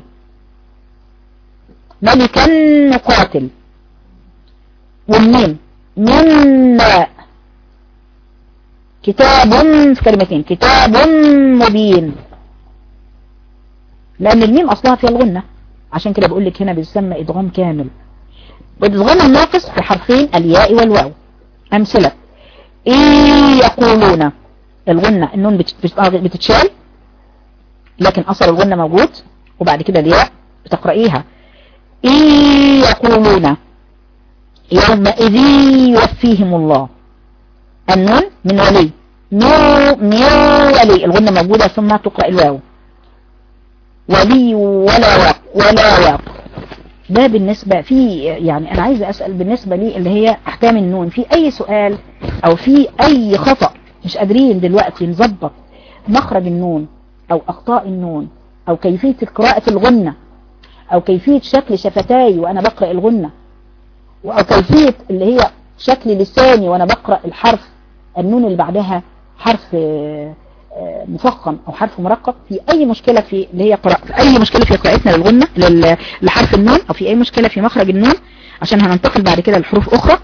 ملكا نقاتل والميم منا كتاب في كلمتين كتاب مبين لأن الميم أصلها فيها الغنة عشان كده بقول لك هنا بيسمى إدغام كامل والإدغام الناقص في حرفين الياء والواو أمثلة إيه يقولون الغنة النون بتتشال لكن أصل الغنة موجود وبعد كده الياء بتقرأيها إيه يقولون يومئذ يوفيهم الله النون من ولي نو من ولي الغنة موجودة ثم تقرأ الواو ولي ولا واق ولا واق ده بالنسبة في يعني انا عايزة اسأل بالنسبة لي اللي هي احكام النون في اي سؤال او في اي خطأ مش قادرين دلوقتي نظبط مخرج النون او اخطاء النون او كيفية قراءة الغنة او كيفية شكل شفتاي وانا بقرأ الغنة او كيفية اللي هي شكل لساني وانا بقرأ الحرف النون اللي بعدها حرف مفخم او حرف مرقق في اي مشكلة في اللي هي قراءة في اي مشكلة في قراءتنا للغنة لحرف النون او في اي مشكلة في مخرج النون عشان هننتقل بعد كده لحروف اخرى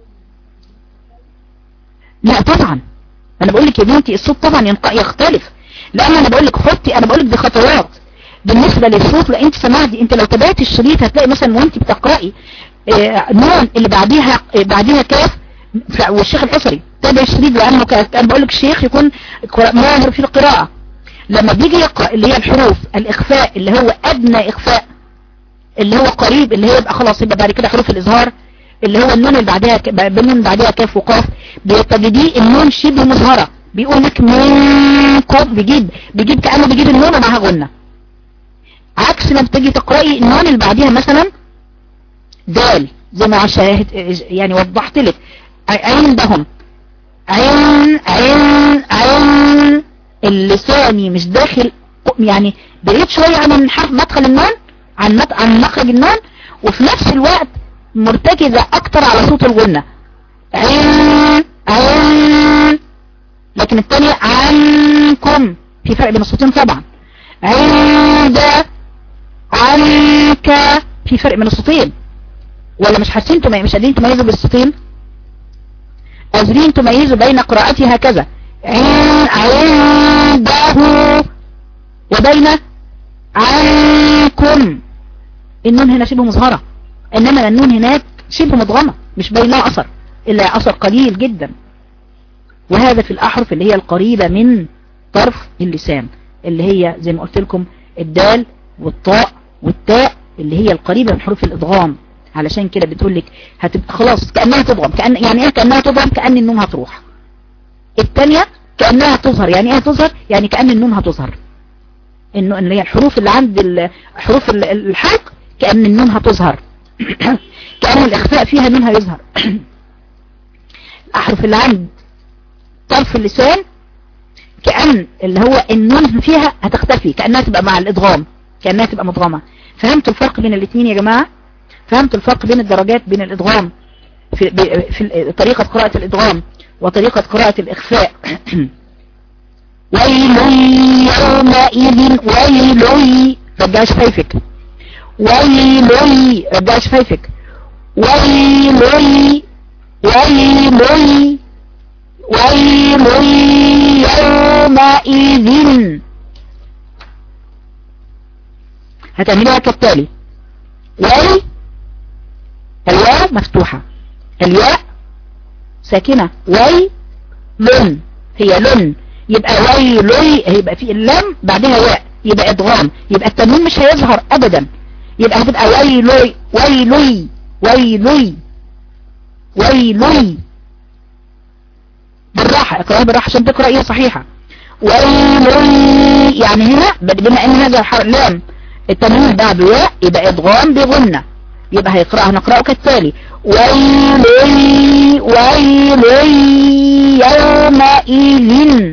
لا طبعا انا بقول لك يا بنتي الصوت طبعا يختلف لان انا بقول لك حطي انا بقول لك دي خطوات بالنسبة للصوت لان انت سمعتي انت لو تابعتي الشريط هتلاقي مثلا وانت بتقرأي اه نون اللي بعديها اه بعديها كاف والشيخ الحصري تابع الشريط لانه كان بقول لك الشيخ يكون ماهر في القراءة لما بيجي يقرأ اللي هي الحروف الاخفاء اللي هو ادنى اخفاء اللي هو قريب اللي هي يبقى خلاص يبقى بعد كده حروف الإظهار اللي هو النون اللي بعدها ك... بالنون بعدها كاف وقاف بتجديه النون شبه مظهرة بيقول لك منكم بيجيب بيجيب كأنه بيجيب النون ومعها غنة عكس ما بتجي تقرأي النون اللي بعدها مثلا دال زي ما شاهد يعني وضحت لك عندهم عين عين عين اللساني مش داخل يعني بعيد شوية عن مدخل النون عن عن مخرج النون وفي نفس الوقت مرتكزة اكتر على صوت الغنة عين عين لكن الثانية عنكم في فرق بين الصوتين طبعا عند عنك في فرق بين الصوتين ولا مش حاسين مش قادرين تميزوا بالصوتين قادرين تميزوا بين قراءتي هكذا عنده وبين عنكم النون هنا شبه مظهرة انما النون هناك شبه مضغمة مش باينها اثر الا اثر قليل جدا وهذا في الاحرف اللي هي القريبة من طرف اللسان اللي هي زي ما قلت لكم الدال والطاء والتاء اللي هي القريبة من حروف الادغام علشان كده بتقول لك هتبقى خلاص كأنها تضغم كأن يعني ايه كأنها تضغم كأن النون هتروح الثانية كأنها تظهر يعني ايه تظهر يعني كأن النون هتظهر انه اللي هي الحروف اللي عند حروف الحلق كأن النون هتظهر كأن الإخفاء فيها منها يظهر الأحرف اللي عند طرف اللسان كأن اللي هو النون فيها هتختفي كأنها تبقى مع الإدغام كأنها تبقى مضغمة فهمتوا الفرق بين الاثنين يا جماعة فهمتوا الفرق بين الدرجات بين الإدغام في, في طريقة قراءة الإدغام وطريقة قراءة الإخفاء ويل يومئذ ويل رجعش فيفك ويل رجع شفايفك ويل ويل ويل يومئذ هتعملها كالتالي وي الواو مفتوحة الياء ساكنة وي لن هي لن يبقى ويل هيبقى في اللام بعدها ياء يبقى ادغام يبقى التنوين مش هيظهر ابدا يبقى هتبقى ويلي ويلي ويلي ويلي بالراحة اقرأها بالراحة عشان تقرأ ايه صحيحة ويلي يعني هنا بما ان هذا لام التنوين بعد ياء يبقى ادغام بغنة يبقى هيقرأها نقرأه كالتالي ويلي ويلي يومئذ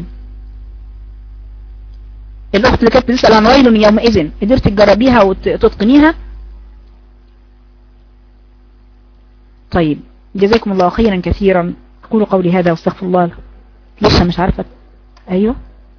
الاخت اللي كانت بتسأل عن ويل يومئذ قدرت تجربيها وتتقنيها طيب جزاكم الله خيرا كثيرا اقول قولي هذا واستغفر الله لسه مش عارفة ايوه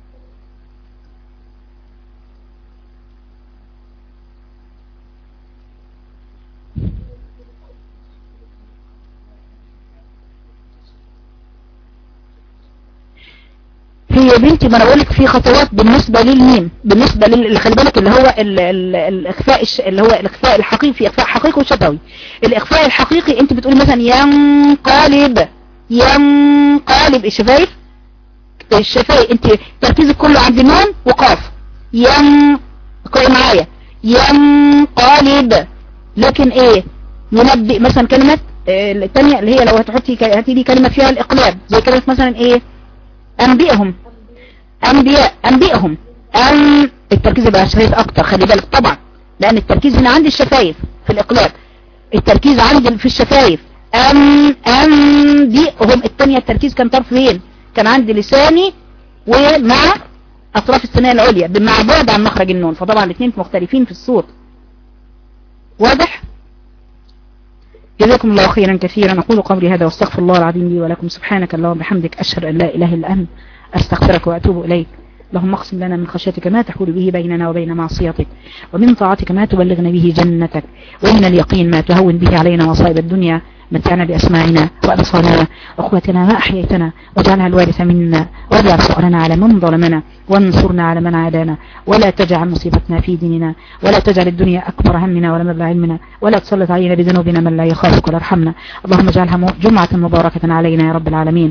هي بنتي ما انا بقول لك في خطوات بالنسبة للميم بالنسبة لل خلي بالك اللي هو ال ال الاخفاء الش... اللي هو الاخفاء الحقيقي في اخفاء حقيقي وشفوي الاخفاء الحقيقي انت بتقولي مثلا ينقلب ينقلب الشفايف الشفايف انت تركيزك كله عند نون وقاف ين اقرأي معايا ينقلب لكن ايه ينبئ مثلا كلمة الثانية اللي هي لو هتحطي هاتي لي كلمة فيها الاقلاب زي كلمة مثلا ايه انبئهم انبياء انبئهم ان التركيز يبقى الشفايف اكتر خلي بالك طبعا لان التركيز هنا عند الشفايف في الاقلاب التركيز عند في الشفايف ام انبئهم الثانية التركيز كان طرف فين كان عند لساني ومع اطراف الثنايا العليا مع بعد عن مخرج النون فطبعا الاثنين مختلفين في الصوت واضح جزاكم الله خيرا كثيرا أقول قولي هذا واستغفر الله العظيم لي ولكم سبحانك اللهم وبحمدك أشهد أن لا إله إلا أنت أستغفرك وأتوب إليك اللهم اقسم لنا من خشيتك ما تحول به بيننا وبين معصيتك ومن طاعتك ما تبلغنا به جنتك ومن اليقين ما تهون به علينا مصائب الدنيا متعنا بأسماعنا وأبصارنا وأخواتنا ما أحييتنا واجعلها الوارث منا واجعل سؤالنا على من ظلمنا وانصرنا على من عادانا ولا تجعل مصيبتنا في ديننا ولا تجعل الدنيا أكبر همنا ولا مبلغ علمنا ولا تسلط علينا بذنوبنا من لا يخافك ولا يرحمنا اللهم اجعلها جمعة مباركة علينا يا رب العالمين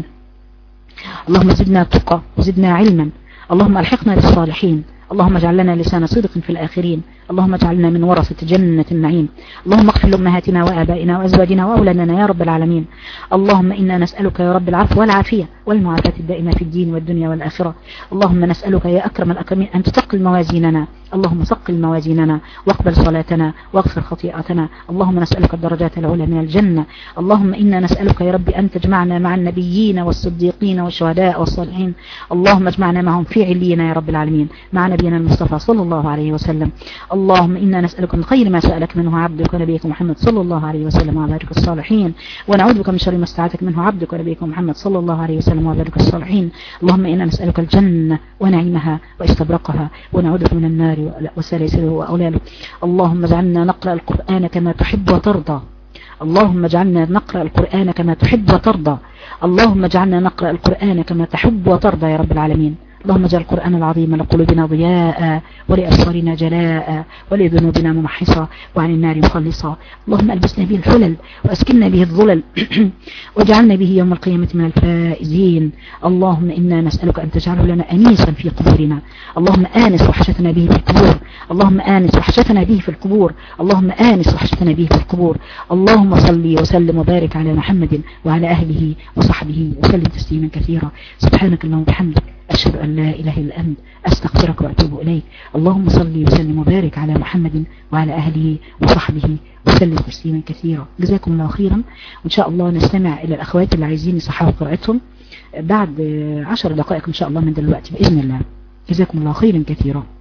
اللهم زدنا تقى وزدنا علما اللهم الحقنا بالصالحين اللهم اجعل لنا لسان صدق في الآخرين اللهم اجعلنا من ورثة جنة النعيم اللهم اغفر لأمهاتنا وآبائنا وأزواجنا وأولادنا يا رب العالمين اللهم إنا نسألك يا رب العفو والعافية والمعافاة الدائمة في الدين والدنيا والآخرة اللهم نسألك يا أكرم الأكرمين أن تثقل موازيننا اللهم ثقل موازيننا واقبل صلاتنا واغفر خطيئتنا اللهم نسألك الدرجات العلى من الجنة اللهم إنا نسألك يا رب أن تجمعنا مع النبيين والصديقين والشهداء والصالحين اللهم اجمعنا معهم في علينا يا رب العالمين مع نبينا المصطفى صلى الله عليه وسلم اللهم إنا نسألك من خير ما سألك منه عبدك ونبيك محمد صلى الله عليه وسلم وبارك الصالحين ونعوذ بك من شر ما استعاذك منه عبدك ونبيك محمد صلى الله عليه وسلم وبارك الصالحين اللهم إنا نسألك الجنة ونعيمها واستبرقها ونعوذ بك من النار وسلاسله وأولاده اللهم اجعلنا نقرأ القرآن كما تحب وترضى اللهم اجعلنا نقرأ القرآن كما تحب وترضى اللهم اجعلنا نقرأ القرآن كما تحب وترضى يا رب العالمين اللهم اجعل القرآن العظيم لقلوبنا ضياء ولأبصارنا جلاء ولذنوبنا ممحصا وعن النار مخلصا اللهم ألبسنا به الحلل وأسكننا به الظلل واجعلنا به يوم القيامة من الفائزين اللهم إنا نسألك أن تجعله لنا أنيسا في قبورنا اللهم آنس وحشتنا به في القبور اللهم آنس وحشتنا به في القبور اللهم آنس وحشتنا به في القبور اللهم صل وسلم وبارك على محمد وعلى أهله وصحبه وسلم تسليما كثيرا سبحانك اللهم وبحمدك أشهد أن لا إله إلا أنت أستغفرك وأتوب إليك اللهم صل وسلم وبارك على محمد وعلى أهله وصحبه وسلم تسليما كثيرا جزاكم الله خيرا وإن شاء الله نستمع إلى الأخوات اللي عايزين يصححوا قراءتهم بعد عشر دقائق إن شاء الله من دلوقتي بإذن الله جزاكم الله خيرا كثيرا